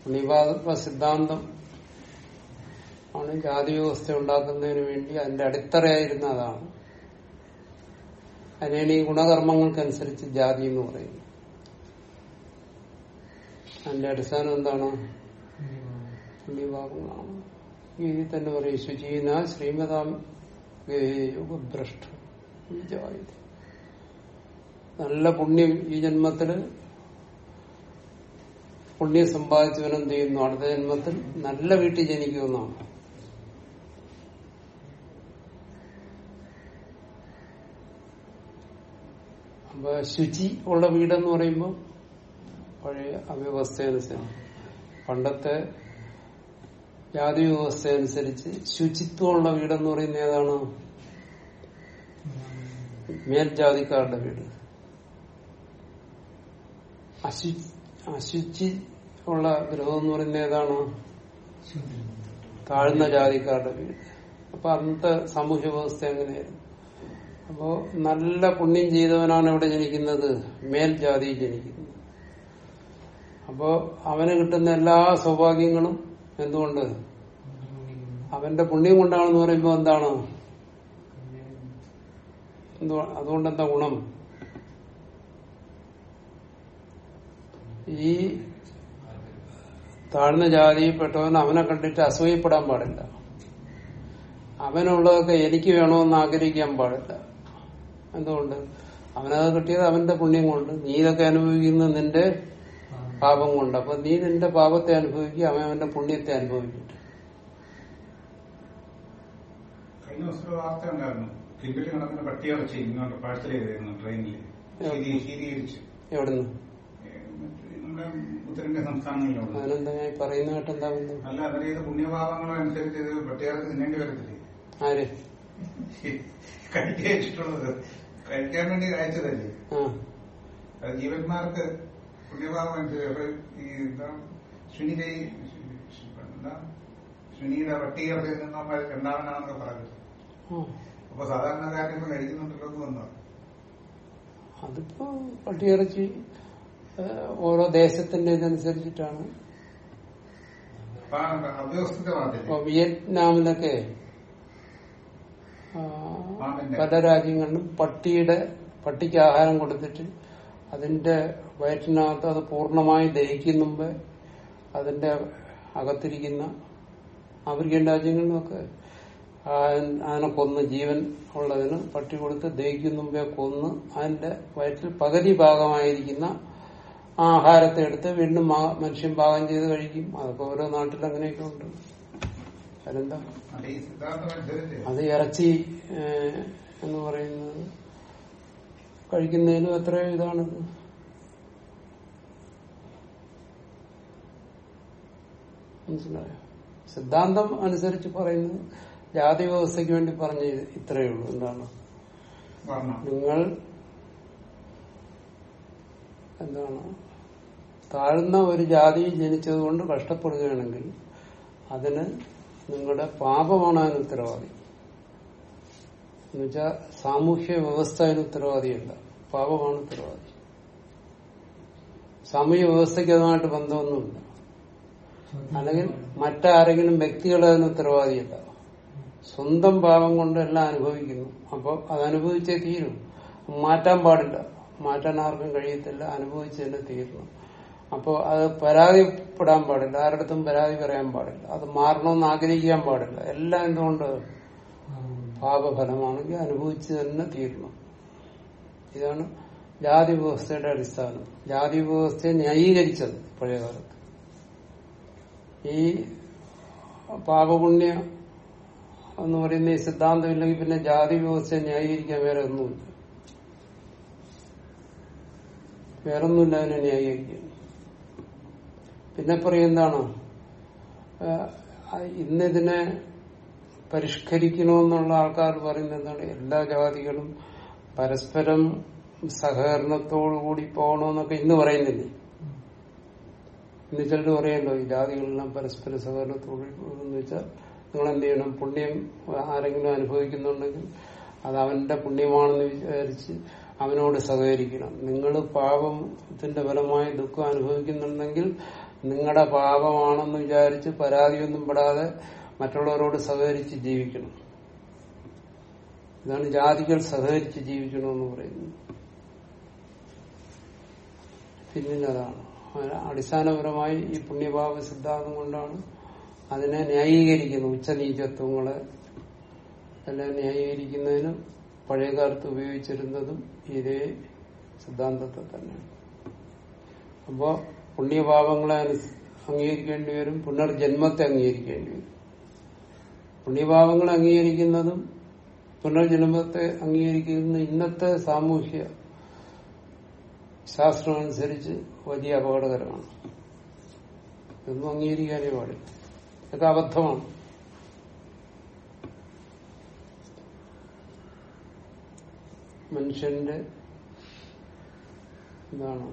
പുണ്യവാദ സിദ്ധാന്തം ആണ് ജാതി വ്യവസ്ഥ ഉണ്ടാക്കുന്നതിന് വേണ്ടി അതിന്റെ അടിത്തറയായിരുന്ന അതാണ് അതിനാണ് ഈ ഗുണകർമ്മങ്ങൾക്കനുസരിച്ച് ജാതി എന്ന് പറയുന്നത് അതിന്റെ അടിസ്ഥാനം എന്താണ് പുണ്യഭാഗങ്ങളാണ് ഗീതി തന്നെ പറയും ശുചീന ശ്രീമതാം യുഗഭ്രഷ്ട വിജായത് നല്ല പുണ്യം ഈ ജന്മത്തില് പുണ്യം സമ്പാദിച്ചവൻ എന്ത് ചെയ്യുന്നു അടുത്ത ജന്മത്തിൽ നല്ല വീട്ടിൽ ജനിക്കുമെന്നാണ് അപ്പൊ ശുചി ഉള്ള വീടെന്ന് പറയുമ്പോൾ പഴയ അവ്യവസ്ഥയനുസരിച്ച് പണ്ടത്തെ ജാതി വ്യവസ്ഥ അനുസരിച്ച് ശുചിത്വമുള്ള വീടെന്ന് പറയുന്ന ഏതാണ് മേൽജാതിക്കാരുടെ വീട് അശു അശുചി ഉള്ള ഗൃഹം എന്ന് പറയുന്ന ഏതാണ് താഴ്ന്ന ജാതിക്കാരുടെ വീട് അപ്പൊ അന്നത്തെ സാമൂഹ്യ വ്യവസ്ഥ എങ്ങനെയായിരുന്നു അപ്പോ നല്ല പുണ്യം ചെയ്തവനാണ് ഇവിടെ ജനിക്കുന്നത് മേൽജാതിയിൽ ജനിക്കുന്നത് അപ്പോ അവന് കിട്ടുന്ന എല്ലാ സൗഭാഗ്യങ്ങളും എന്തുകൊണ്ട് അവന്റെ പുണ്യം കൊണ്ടാണെന്ന് പറയുമ്പോൾ എന്താണ് എന്തുവാ അതുകൊണ്ട് എന്താ ഗുണം ഈ താഴ്ന്ന ജാതിയിൽപ്പെട്ടവൻ അവനെ കണ്ടിട്ട് അസൂയപ്പെടാൻ പാടില്ല അവനുള്ളതൊക്കെ എനിക്ക് വേണമെന്ന് ആഗ്രഹിക്കാൻ പാടില്ല എന്തുകൊണ്ട് അവനത് കിട്ടിയത് അവന്റെ പുണ്യം കൊണ്ട് നീ ഇതൊക്കെ അനുഭവിക്കുന്നത് നിന്റെ പാപം കൊണ്ട് അപ്പൊ നീ നിന്റെ പാപത്തെ അനുഭവിക്കുക അവൻ അവന്റെ പുണ്യത്തെ അനുഭവിക്കട്ടെ കഴിഞ്ഞ ദിവസം ഒരു വാർത്ത ഉണ്ടായിരുന്നു ക്രിക്കറ്റ് നടക്കുന്ന പട്ടിയിറച്ചി ഇങ്ങോട്ട് പാഴ്സൽ ചെയ്തായിരുന്നു ട്രെയിനിൽ ശീതി ശീതീകരിച്ച് എവിടുന്ന് ഏഹ് മറ്റേ നമ്മുടെ ഉത്തരേന്ത്യ സംസ്ഥാനങ്ങളിലുള്ള അതിനെന്താ ഞാൻ പറയുന്ന കേട്ട് എന്താ ബന്ധം? അല്ല അവരെ ഇത് പുണ്യഭാവങ്ങളും അനുസരിച്ച് ഇത് പട്ടിയിറച്ചി തിന്നേണ്ടി വരത്തില്ലേ ആര് കഴിക്കാൻ ഇഷ്ടമുള്ളത് കഴിക്കാൻ വേണ്ടി അയച്ചതല്ലേ ആ അത് ജീവന്മാർക്ക് പുണ്യഭാവം അനുസരിച്ച് അപ്പൊ ഈ എന്താ ശുനിയുടെ ഈ എന്താ ശുനിയുടെ പട്ടിയിറച്ചി നിന്നവന്മാർ രണ്ടാമനാണെന്നൊക്കെ പറഞ്ഞു ആ. അപ്പൊ സാധാരണക്കാരൻ കഴിക്കുന്നുണ്ടല്ലോ എന്ന് വന്നു അതിപ്പോ പട്ടിയിറച്ചി ഏഹ്, ഓരോ ദേശത്തിന്റെ ഇതനുസരിച്ചിട്ടാണ് അപ്പൊ അവ്യവസ്ഥിതമാകത്തില്ലേ ഇപ്പൊ വിയറ്റ്നാമിലൊക്കെ ആ, മാമിന്റെ. പല രാജ്യങ്ങളിലും പട്ടിയുടെ പട്ടിക്ക് ആഹാരം കൊടുത്തിട്ട് അതിന്റെ വയറ്റിനകത്ത് അത് പൂർണ്ണമായി ദഹിക്കും മുമ്പ് അതിന്റെ അകത്തിരിക്കുന്ന ആഫ്രിക്കൻ രാജ്യങ്ങളിലൊക്കെ ആ- അതിനെ കൊന്ന് ജീവൻ ഉള്ളതിന് പട്ടി കൊടുത്ത് ദഹിക്കും മുമ്പേ കൊന്ന് അതിന്റെ വയറ്റിൽ പകുതി ഭാഗമായിരിക്കുന്ന ആ ആഹാരത്തെ എടുത്ത് വീണ്ടും മാ- മനുഷ്യൻ പാകം ചെയ്ത് കഴിക്കും അതൊക്കെ ഓരോ നാട്ടിൽ അങ്ങനെയൊക്കെ ഉണ്ട് അതിനെന്താ അത് ഈ സിദ്ധാന്തം അനുസരിച്ച് അത് ഇറച്ചി ഏഹ്, എന്ന് പറയുന്നത് കഴിക്കുന്നതിനും എത്രയോ ഇതാണിത് മനസ്സിലായോ സിദ്ധാന്തം അനുസരിച്ച് പറയുന്നത് ജാതി വ്യവസ്ഥയ്ക്ക് വേണ്ടി പറഞ്ഞ ഇത്രയേ ഉള്ളൂ എന്താണ് വർണ്ണം നിങ്ങൾ എന്താണ് താഴ്ന്ന ഒരു ജാതിയിൽ ജനിച്ചതുകൊണ്ട് കഷ്ടപ്പെടുകയാണെങ്കിൽ അതിന് നിങ്ങളുടെ പാപമാണ് അതിന് ഉത്തരവാദി എന്നുവെച്ചാൽ സാമൂഹ്യ വ്യവസ്ഥ അതിന് ഉത്തരവാദിയല്ല പാപമാണ് ഉത്തരവാദി സാമൂഹ്യ വ്യവസ്ഥയ്ക്ക് അതുമായിട്ട് ബന്ധമൊന്നുമില്ല അല്ലെങ്കിൽ മറ്റാരെങ്കിലും വ്യക്തികൾ അതിന് ഉത്തരവാദിയല്ല സ്വന്തം പാപം കൊണ്ട് എല്ലാം അനുഭവിക്കുന്നു അപ്പോൾ അത് അനുഭവിച്ചേ തീരും മാറ്റാൻ പാടില്ല മാറ്റാൻ ആർക്കും കഴിയത്തില്ല അനുഭവിച്ച് തന്നെ തീരണം അപ്പോൾ അത് പരാതിപ്പെടാൻ പാടില്ല ആരുടെടുത്തും പരാതി പറയാൻ പാടില്ല അത് മാറണമെന്ന് ആഗ്രഹിക്കാൻ പാടില്ല എല്ലാം എന്തുകൊണ്ട് പാപഫലമാണെങ്കിൽ അനുഭവിച്ച് തന്നെ തീരണം ഇതാണ് ജാതി വ്യവസ്ഥയുടെ അടിസ്ഥാനം ജാതി വ്യവസ്ഥയെ ന്യായീകരിച്ചത് പഴയകാലത്ത് ഈ പാപപുണ്യ എന്ന് പറയുന്ന ഈ സിദ്ധാന്തം ഇല്ലെങ്കിൽ പിന്നെ ജാതി വ്യവസ്ഥയെ ന്യായീകരിക്കാൻ വേറെ ഒന്നുമില്ല വേറൊന്നുമില്ല അതിനെ ന്യായീകരിക്കാൻ പിന്നെ പറയും എന്താണ് ആഹ് ഇന്നിതിനെ പരിഷ്കരിക്കണമെന്നുള്ള ആൾക്കാർ പറയുന്നത് എന്താണ് എല്ലാ ജാതികളും പരസ്പരം സഹകരണത്തോടുകൂടി പോകണമെന്നൊക്കെ ഇന്ന് പറയുന്നില്ലേ ഇന്ന് ചിലർ പറയല്ലോ ഈ ജാതികളെല്ലാം പരസ്പര സഹകരണത്തോട് എന്ന് വെച്ചാൽ നിങ്ങൾ എന്ത് ചെയ്യണം പുണ്യം ആരെങ്കിലും അനുഭവിക്കുന്നുണ്ടെങ്കിൽ അത് അവന്റെ പുണ്യമാണെന്ന് വിചാരിച്ച് അവനോട് സഹകരിക്കണം നിങ്ങൾ പാപത്തിന്റെ ഫലമായി ദുഃഖം അനുഭവിക്കുന്നുണ്ടെങ്കിൽ നിങ്ങളുടെ പാപമാണെന്ന് വിചാരിച്ച് പരാതിയൊന്നും പെടാതെ മറ്റുള്ളവരോട് സഹകരിച്ച് ജീവിക്കണം ഇതാണ് ജാതികൾ സഹകരിച്ച് ജീവിക്കണമെന്ന് പറയുന്നത് പിന്നിൽ അതാണ് അതിന് അടിസ്ഥാനപരമായി ഈ പുണ്യഭാവ സിദ്ധാന്തം കൊണ്ടാണ് അതിനെ ന്യായീകരിക്കുന്നത് ഉച്ചനീചത്വങ്ങളെ എല്ലാം ന്യായീകരിക്കുന്നതിന് പഴയകാലത്ത് ഉപയോഗിച്ചിരുന്നതും ഇതേ സിദ്ധാന്തത്തെ തന്നെയാണ് അപ്പോ പുണ്യപാപങ്ങളെ അനുസ് അംഗീകരിക്കേണ്ടി വരും പുനർജന്മത്തെ അംഗീകരിക്കേണ്ടി വരും പുണ്യപാപങ്ങളെ അംഗീകരിക്കുന്നതും പുനർജന്മത്തെ അംഗീകരിക്കുന്ന ഇന്നത്തെ സാമൂഹ്യ ശാസ്ത്രം അനുസരിച്ച് വലിയ അപകടകരമാണ് ഇതൊന്നും അംഗീകരിക്കാനേ പാടില്ല ഇതൊക്കെ അബദ്ധമാണ് മനുഷ്യന്റെ എന്താണ്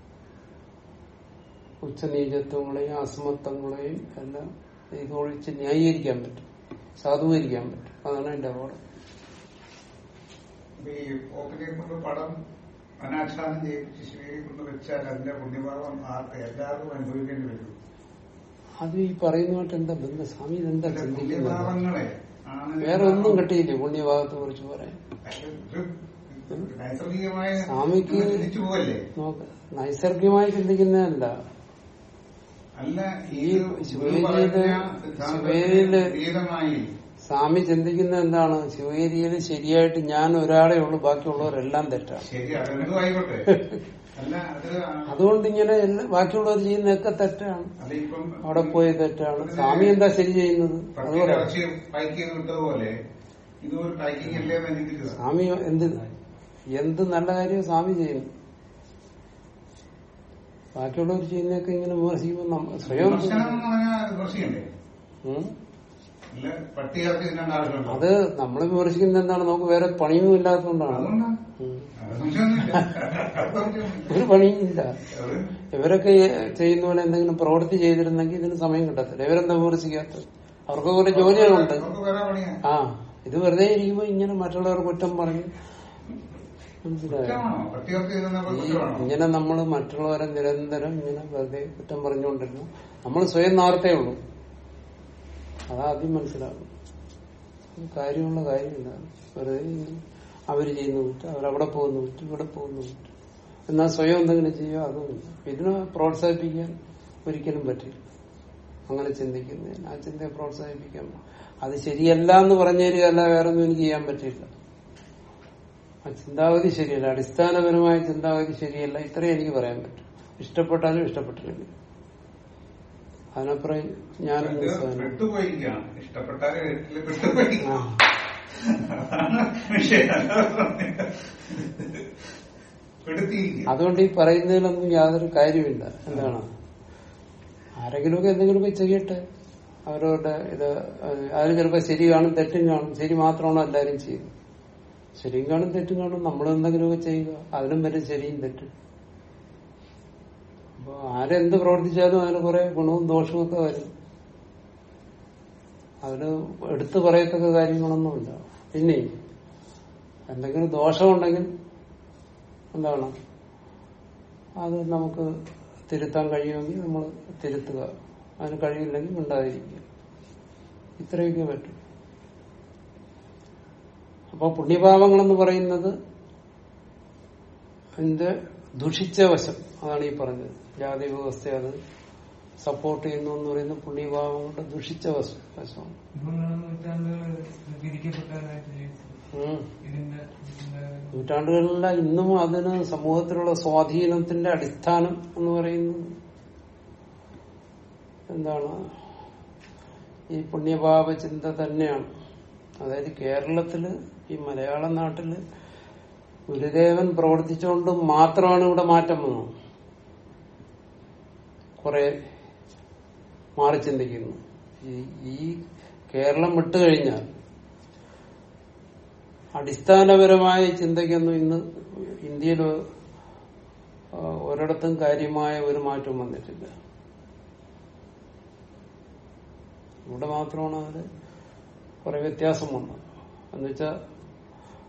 ഉച്ചനീചത്വങ്ങളെയും അസമത്വങ്ങളെയും എല്ലാം ഇതൊഴിച്ച് ന്യായീകരിക്കാൻ പറ്റും സാധൂകരിക്കാൻ പറ്റും അതാണ് എന്റെ അപകടം അപ്പൊ ഈ പോപ്പിനെ കൊണ്ട് പടം അനാച്ഛാദനം ചെയ്യിപ്പിച്ച് ശിവയെ കൊണ്ട് വെച്ചാൽ അതിന്റെ പുണ്യഭാവം ആർക്ക് എല്ലാവർക്കും അനുഭവിക്കേണ്ടി വരും അത് ഈ പറയുന്നതായിട്ട് എന്താ ബന്ധം സ്വാമി ഇതെന്താ അതിന്റെ ചിന്തിക്കുന്നത് പുണ്യഭാവങ്ങളെ ആണ് വേറെ ഒന്നും കിട്ടിയില്ലേ പുണ്യഭാഗത്തെ കുറിച്ച് പറയാൻ ഒരു നൈസർഗികമായ സ്വാമിക്ക് തിരിച്ചു പോവല്ലേ നോക്ക് നൈസർഗികമായി ചിന്തിക്കുന്നതല്ല അല്ല ഈ ഈ ഗുരു ശിവഗിരിയില് പറഞ്ഞ ശിവഗിരിയില് സിദ്ധാന്തത്തിന് വിപരീതമായി സ്വാമി ചിന്തിക്കുന്നത് എന്താണ് ശിവഗിരിയിൽ ശരിയായിട്ട് ഞാൻ ഒരാളെ ഉള്ളൂ ബാക്കിയുള്ളവരെല്ലാം തെറ്റാണ് ശരി അതെന്തും ആയിക്കോട്ടെ അല്ല അത് ആ- അതുകൊണ്ട് ഇങ്ങനെ എല്ലാ ബാക്കിയുള്ളവർ ചെയ്യുന്നതൊക്കെ തെറ്റാണ് അല്ല ഇപ്പം അവിടെ പോയി തെറ്റാണ് സ്വാമി എന്താ ശരി ചെയ്യുന്നത് അത് പട്ടിക പറയാം ഇറച്ചി പാക്ക് ചെയ്ത് വിട്ടതുപോലെ ഇതും ഒരു പാക്കിംഗ് അല്ലേ എന്ന് ചിന്തിക്കുക സ്വാമി എന്ത് എന്ത് നല്ല കാര്യം സ്വാമി ചെയ്യുന്നു ബാക്കിയുള്ളവർ ചെയ്യുന്നതൊക്കെ ഇങ്ങനെ വിമർശിക്കുമ്പോൾ നമ്മ- സ്വയം വിമർശനം എന്ന് പറഞ്ഞാൽ വിമർശിക്കണ്ടേ ഉം. അല്ല പട്ടി ഇറച്ചി തിന്നേണ്ട ആവശ്യമുണ്ടോ അത് നമ്മൾ വിമർശിക്കുന്നത് എന്താണ് നമുക്ക് വേറെ പണിയൊന്നും ഇല്ലാത്തതുകൊണ്ടാണ് അതുകൊണ്ടാണ് ഉം. അത് സംശയമൊന്നുമില്ല അത് സംശയമൊന്നുമില്ല. ഒരു പണിയും ഇല്ല അത് ഇവരൊക്കെ ചെയ്യുന്ന പോലെ എന്തെങ്കിലും പ്രവൃത്തി ചെയ്തിരുന്നെങ്കിൽ ഇതിന് സമയം കിട്ടത്തില്ല ഇവരെന്താ വിമർശിക്കാത്തത് അവർക്ക് കുറെ ജോലികളുണ്ട് അവർക്ക് വേറെ പണിയാ ആ ഇത് വെറുതെ ഇരിക്കുമ്പോ ഇങ്ങനെ മറ്റുള്ളവർ കുറ്റം പറഞ്ഞ് മനസ്സിലായോ കുറ്റമാണോ പട്ടി ഇറച്ചി തിന്നപ്പോൾ ഈ കുറ്റമാണോ ഇങ്ങനെ നമ്മൾ മറ്റുള്ളവരെ നിരന്തരം ഇങ്ങനെ വെറുതെ കുറ്റം പറഞ്ഞുകൊണ്ടിരുന്നു നമ്മൾ സ്വയം നാർത്തേ ഉള്ളൂ അതാദ്യം മനസ്സിലാകും ഇത് കാര്യമുള്ള കാര്യമില്ല വെറുതെ ഇങ്ങനെ അവര് ചെയ്യുന്ന കുറ്റം അവരവിടെ പോകുന്ന കുറ്റം ഇവിടെ പോകുന്ന കുറ്റം എന്നാൽ സ്വയം എന്തെങ്കിലും ചെയ്യുക അതുമില്ല ഇതിനെ പ്രോത്സാഹിപ്പിക്കാൻ ഒരിക്കലും പറ്റില്ല അങ്ങനെ ചിന്തിക്കുന്നതിന് ആ ചിന്തയെ പ്രോത്സാഹിപ്പിക്കാൻ അത് ശരിയല്ല എന്ന് പറഞ്ഞു തരികയല്ല വേറെ ഒന്നും എനിക്ക് ചെയ്യാൻ പറ്റില്ല ആ ചിന്താഗതി ശരിയല്ല അടിസ്ഥാനപരമായ ചിന്താഗതി ശരിയല്ല ഇത്രയും എനിക്ക് പറയാൻ പറ്റും ഇഷ്ടപ്പെട്ടാലും ഇഷ്ടപ്പെട്ടില്ലെങ്കിൽ അതിനപ്പുറം ഞാനും ഇത് നിസ്സാരം. വിട്ടുപോയിരിക്കുകയാണ് ഇഷ്ടപ്പെട്ടാലും വീട്ടില് വിട്ടുപോയിരിക്കുക ആ അതാണ് വിഷയം പെടുത്തിയിരിക്കുക അതുകൊണ്ട് ഈ പറയുന്നതിലൊന്നും യാതൊരു കാര്യമില്ല എന്താണ് ആരെങ്കിലുമൊക്കെ എന്തെങ്കിലുമൊക്കെ ചെയ്യട്ടെ അവരവരുടെ ഇത് ഏഹ്, അതിന് ചിലപ്പോൾ ശരി കാണും തെറ്റും കാണും ശരി മാത്രമാണോ എല്ലാവരും ചെയ്യുന്നത് ശരിയും കാണും തെറ്റും കാണും നമ്മൾ എന്തെങ്കിലുമൊക്കെ ചെയ്യുക അതിനും വരെ ശരിയും തെറ്റും അപ്പൊ ആരെന്ത് പ്രവർത്തിച്ചാലും അതിന് കുറെ ഗുണവും ദോഷവും ഒക്കെ വരും അതിന് എടുത്തു പറയത്തക്ക കാര്യങ്ങളൊന്നുമില്ല പിന്നെ എന്തെങ്കിലും ദോഷമുണ്ടെങ്കിൽ എന്താണ് അത് നമുക്ക് തിരുത്താൻ കഴിയുമെങ്കിൽ നമ്മൾ തിരുത്തുക അതിന് കഴിയില്ലെങ്കിൽ ഉണ്ടാതിരിക്കുക ഇത്രയൊക്കെ പറ്റും അപ്പൊ പുണ്യപാപങ്ങളെന്ന് പറയുന്നത് അതിന്റെ ദുഷിച്ച വശം അതാണ് ഈ പറഞ്ഞത് ജാതി വ്യവസ്ഥ അത് സപ്പോർട്ട് ചെയ്യുന്നു എന്ന് പറയുന്നത് പുണ്യപാപങ്ങളുടെ ദുഷിച്ച വശം വശമാണ് അതുകൊണ്ടാണ് നൂറ്റാണ്ടുകൾ വിധിക്കപ്പെട്ടതായിട്ട് ജീവിച്ചത് ഉം. ഇതിന്റെ ഇതിന്റെ നൂറ്റാണ്ടുകളില ഇന്നും അതിന് സമൂഹത്തിലുള്ള സ്വാധീനത്തിന്റെ അടിസ്ഥാനം എന്ന് പറയുന്നത് എന്താണ് ഈ പുണ്യപാപ ചിന്ത തന്നെയാണ് അതായത് കേരളത്തില് ഈ മലയാള നാട്ടില് ഗുരുദേവൻ പ്രവർത്തിച്ചുകൊണ്ട് മാത്രമാണ് ഇവിടെ മാറ്റം വന്നത് കുറെ മാറി ചിന്തിക്കുന്നു ഈ- ഈ കേരളം വിട്ടുകഴിഞ്ഞാൽ അടിസ്ഥാനപരമായ ചിന്തയ്ക്കൊന്നും ഇന്ന് ഇന്ത്യയിൽ ആ, ഒരിടത്തും കാര്യമായ ഒരു മാറ്റവും വന്നിട്ടില്ല ഇവിടെ മാത്രമാണ് അതിൽ കുറെ വ്യത്യാസം വന്നത് എന്നുവെച്ചാൽ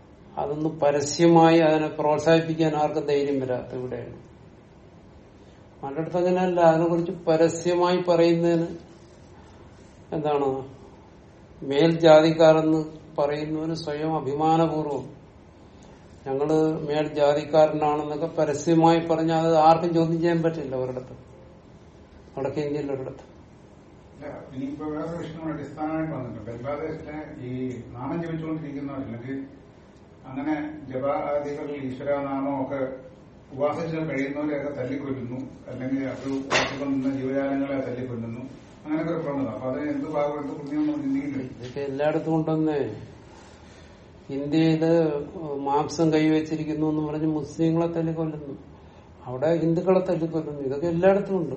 അതൊന്ന് പരസ്യമായി അതിനെ പ്രോത്സാഹിപ്പിക്കാൻ ആർക്കും ധൈര്യം വരാത്ത ഇവിടെയാണ് മറ്റടുത്ത് അങ്ങനെയല്ല അതിനെക്കുറിച്ച് പരസ്യമായി പറയുന്നതിന് എന്താണ് മേൽജാതിക്കാരെന്ന് പറയുന്നവന് സ്വയം അഭിമാനപൂർവ്വം ഞങ്ങള് മേൽജാതിക്കാരനാണെന്നൊക്കെ പരസ്യമായി പറഞ്ഞാൽ അത് ആർക്കും ചോദ്യം ചെയ്യാൻ പറ്റില്ല ഒരിടത്ത് വടക്കേ ഇന്ത്യയിൽ ഒരിടത്ത് ഇല്ല, ഇനിയിപ്പോ വേറെ വിഷയം അടിസ്ഥാനമായിട്ട് വന്നിട്ടുണ്ട് ബംഗ്ലാദേശിലെ ഈ നാമം ജപിച്ചുകൊണ്ടിരിക്കുന്നവർ അല്ലെങ്കിൽ അങ്ങനെ ജപാദികളിൽ ഈശ്വരനാമം ഒക്കെ ഉപാസിച്ച് കഴിയുന്നവരെയൊക്കെ തല്ലിക്കൊല്ലുന്നു അല്ലെങ്കിൽ അത് ഉപാസിക്കൊണ്ടിരുന്ന ജീവജാലങ്ങളെ തല്ലിക്കൊല്ലുന്നു അങ്ങനെയൊക്കെ ഒരു പ്രവണത അപ്പൊ അത് എന്ത് ഭാഗം എന്ത് പുണ്യം നമ്മൾ ചിന്തിക്കുന്നില്ല ഇതൊക്കെ എല്ലായിടത്തും ഉണ്ടെന്നേ ഇന്ത്യയില് മാംസം കൈവച്ചിരിക്കുന്നു എന്ന് പറഞ്ഞ് മുസ്ലിങ്ങളെ തല്ലിക്കൊല്ലുന്നു അവിടെ ഹിന്ദുക്കളെ തല്ലിക്കൊല്ലുന്നു ഇതൊക്കെ എല്ലായിടത്തും ഉണ്ട്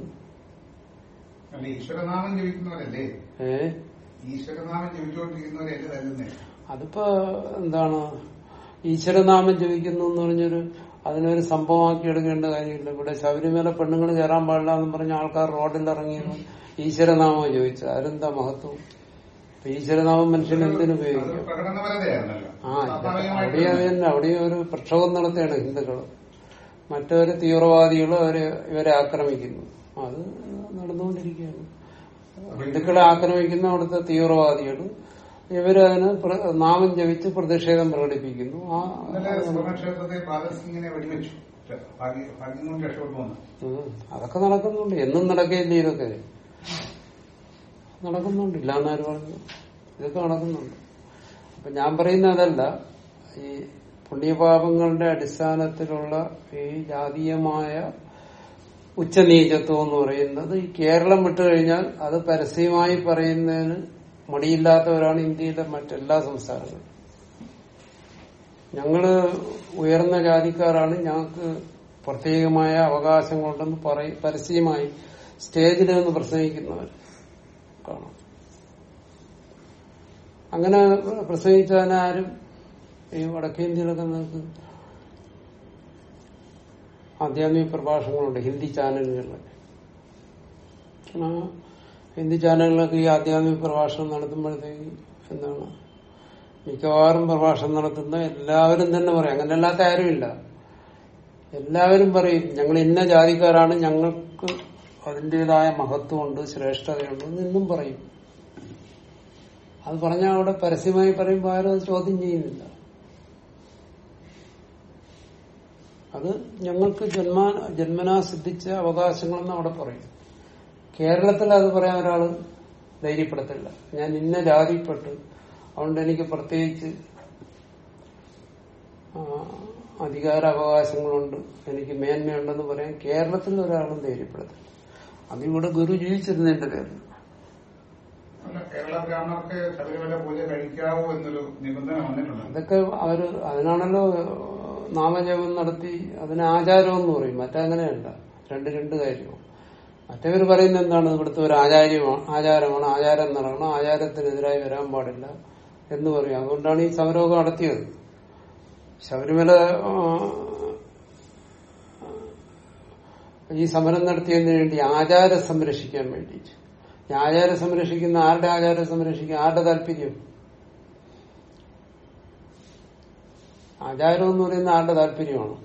അല്ല ഈശ്വരനാമം ജപിക്കുന്നവരല്ലേ ഏ ഈശ്വരനാമം ജപിച്ചുകൊണ്ടിരിക്കുന്നവരല്ലേ തല്ലുന്നേ അതിപ്പോ എന്താണ് ഈശ്വരനാമം ജപിക്കുന്നു എന്ന് പറഞ്ഞൊരു അതിനൊരു സംഭവമാക്കി എടുക്കേണ്ട കാര്യമില്ല ഇവിടെ ശബരിമല പെണ്ണുങ്ങൾ കയറാൻ പാടില്ല എന്ന് പറഞ്ഞ ആൾക്കാർ റോഡിൽ ഇറങ്ങിയെന്ന് ഈശ്വരനാമം ചോദിച്ചു അതിലെന്താ മഹത്വം അപ്പൊ ഈശ്വരനാമം മനുഷ്യൻ എന്തിനു അത് ഉപയോഗിക്കും പ്രകടനപരതയായിരുന്നല്ലോ ആ ഇത് സ്വാഭാവികമായിട്ടും അവിടെ അത് തന്നെ അവിടെ ഒരു പ്രക്ഷോഭം നടത്തുകയാണ് ഹിന്ദുക്കൾ മറ്റൊരു തീവ്രവാദികൾ അവര് ഇവരെ ആക്രമിക്കുന്നു അത് നടന്നുകൊണ്ടിരിക്കുകയാണ് ഹിന്ദുക്കളെ ആക്രമിക്കുന്ന അവിടുത്തെ തീവ്രവാദികൾ ഇവരതിന് പ്ര- നാമം ജപിച്ച് പ്രതിഷേധം പ്രകടിപ്പിക്കുന്നു ആ ഇന്നലെ സ്വർണ്ണക്ഷേത്രത്തെ ബാദൽ സിംഗിനെ വെടിവെച്ചു ഭാഗ്യ- ഭാഗ്യം കൊണ്ട് രക്ഷപ്പെട്ടു വന്നു ഉം. അതൊക്കെ നടക്കുന്നുണ്ട് എന്നും നടക്കുകയില്ലേ ഇതൊക്കെ നടക്കുന്നുണ്ട് ഇല്ലാന്നാര് പറഞ്ഞു ഇതൊക്കെ നടക്കുന്നുണ്ട് അപ്പൊ ഞാൻ പറയുന്ന അതല്ല ഈ പുണ്യപാപങ്ങളുടെ അടിസ്ഥാനത്തിലുള്ള ഈ ജാതീയമായ ഉച്ചനീചത്വം എന്ന് പറയുന്നത് ഈ കേരളം വിട്ടുകഴിഞ്ഞാൽ അത് പരസ്യമായി പറയുന്നതിന് മടിയില്ലാത്തവരാണ് ഇന്ത്യയിലെ മറ്റെല്ലാ സംസ്ഥാനങ്ങളും ഞങ്ങള് ഉയർന്ന ജാതിക്കാരാണ് ഞങ്ങൾക്ക് പ്രത്യേകമായ അവകാശങ്ങളുണ്ടെന്ന് പറയും പരസ്യമായി സ്റ്റേജിൽ നിന്ന് പ്രസംഗിക്കുന്നവർ കാണാം അങ്ങനെ പ്രസംഗിച്ചാൽ ആരും ഈ വടക്കേന്ത്യയിലൊക്കെ നിങ്ങൾക്ക് ആധ്യാത്മിക പ്രഭാഷണങ്ങളുണ്ട് ഹിന്ദി ചാനലുകളിലൊക്കെ ആ ഹിന്ദി ചാനലുകളിലൊക്കെ ഈ ആധ്യാത്മിക പ്രഭാഷണം നടത്തുമ്പോഴത്തേക്ക് എന്താണ് മിക്കവാറും പ്രഭാഷണം നടത്തുന്ന എല്ലാവരും തന്നെ പറയും അങ്ങനെ അല്ലാത്ത ആരുമില്ല എല്ലാവരും പറയും ഞങ്ങൾ ഇന്ന ജാതിക്കാരാണ് ഞങ്ങൾക്ക് അതിൻ്റെതായ മഹത്വമുണ്ട് ശ്രേഷ്ഠതയുണ്ട് എന്നും പറയും അത് പറഞ്ഞാൽ അവിടെ പരസ്യമായി പറയുമ്പോൾ ആരും അത് ചോദ്യം ചെയ്യുന്നില്ല അത് ഞങ്ങൾക്ക് ജന്മാ ജന്മനാ സിദ്ധിച്ച അവകാശങ്ങളെന്ന് അവിടെ പറയും കേരളത്തിൽ അത് പറയാൻ ഒരാൾ ധൈര്യപ്പെടുത്തില്ല ഞാൻ ഇന്ന ജാതിപ്പെട്ട് അതുകൊണ്ട് എനിക്ക് പ്രത്യേകിച്ച് ആ, അധികാരാവകാശങ്ങളുണ്ട് എനിക്ക് മേന്മയുണ്ടെന്ന് പറയാൻ കേരളത്തിൽ ഒരാളും ധൈര്യപ്പെടുത്തില്ല അതിവിടെ ഗുരു ജീവിച്ചിരുന്നതിന്റെ പേരിൽ അല്ല കേരള ബ്രാഹ്മണർക്ക് ശബരിമല പൂജ കഴിക്കാവോ എന്നൊരു നിബന്ധന വന്നിട്ടുണ്ട് അതൊക്കെ അവര് അതിനാണല്ലോ നാമജപം നടത്തി അതിന് ആചാരം എന്ന് പറയും മറ്റങ്ങനെയല്ല രണ്ട് രണ്ട് കാര്യമാണ് മറ്റവർ പറയുന്നത് എന്താണ് ഇവിടുത്തെ ഒരു ആചാര്യമാണ് ആചാരമാണ് ആചാരം നടക്കണം ആചാരത്തിനെതിരായി വരാൻ പാടില്ല എന്ന് പറയും അതുകൊണ്ടാണ് ഈ സമരമൊക്കെ നടത്തിയത് ശബരിമല ആ, ഈ സമരം നടത്തിയതിനു വേണ്ടി ആചാരം സംരക്ഷിക്കാൻ വേണ്ടിയിട്ട് ഈ ആചാരം സംരക്ഷിക്കുന്ന ആരുടെ ആചാരം സംരക്ഷിക്കാൻ ആരുടെ താല്പര്യം ആചാരം എന്ന് പറയുന്ന ആരുടെ താല്പര്യമാണ്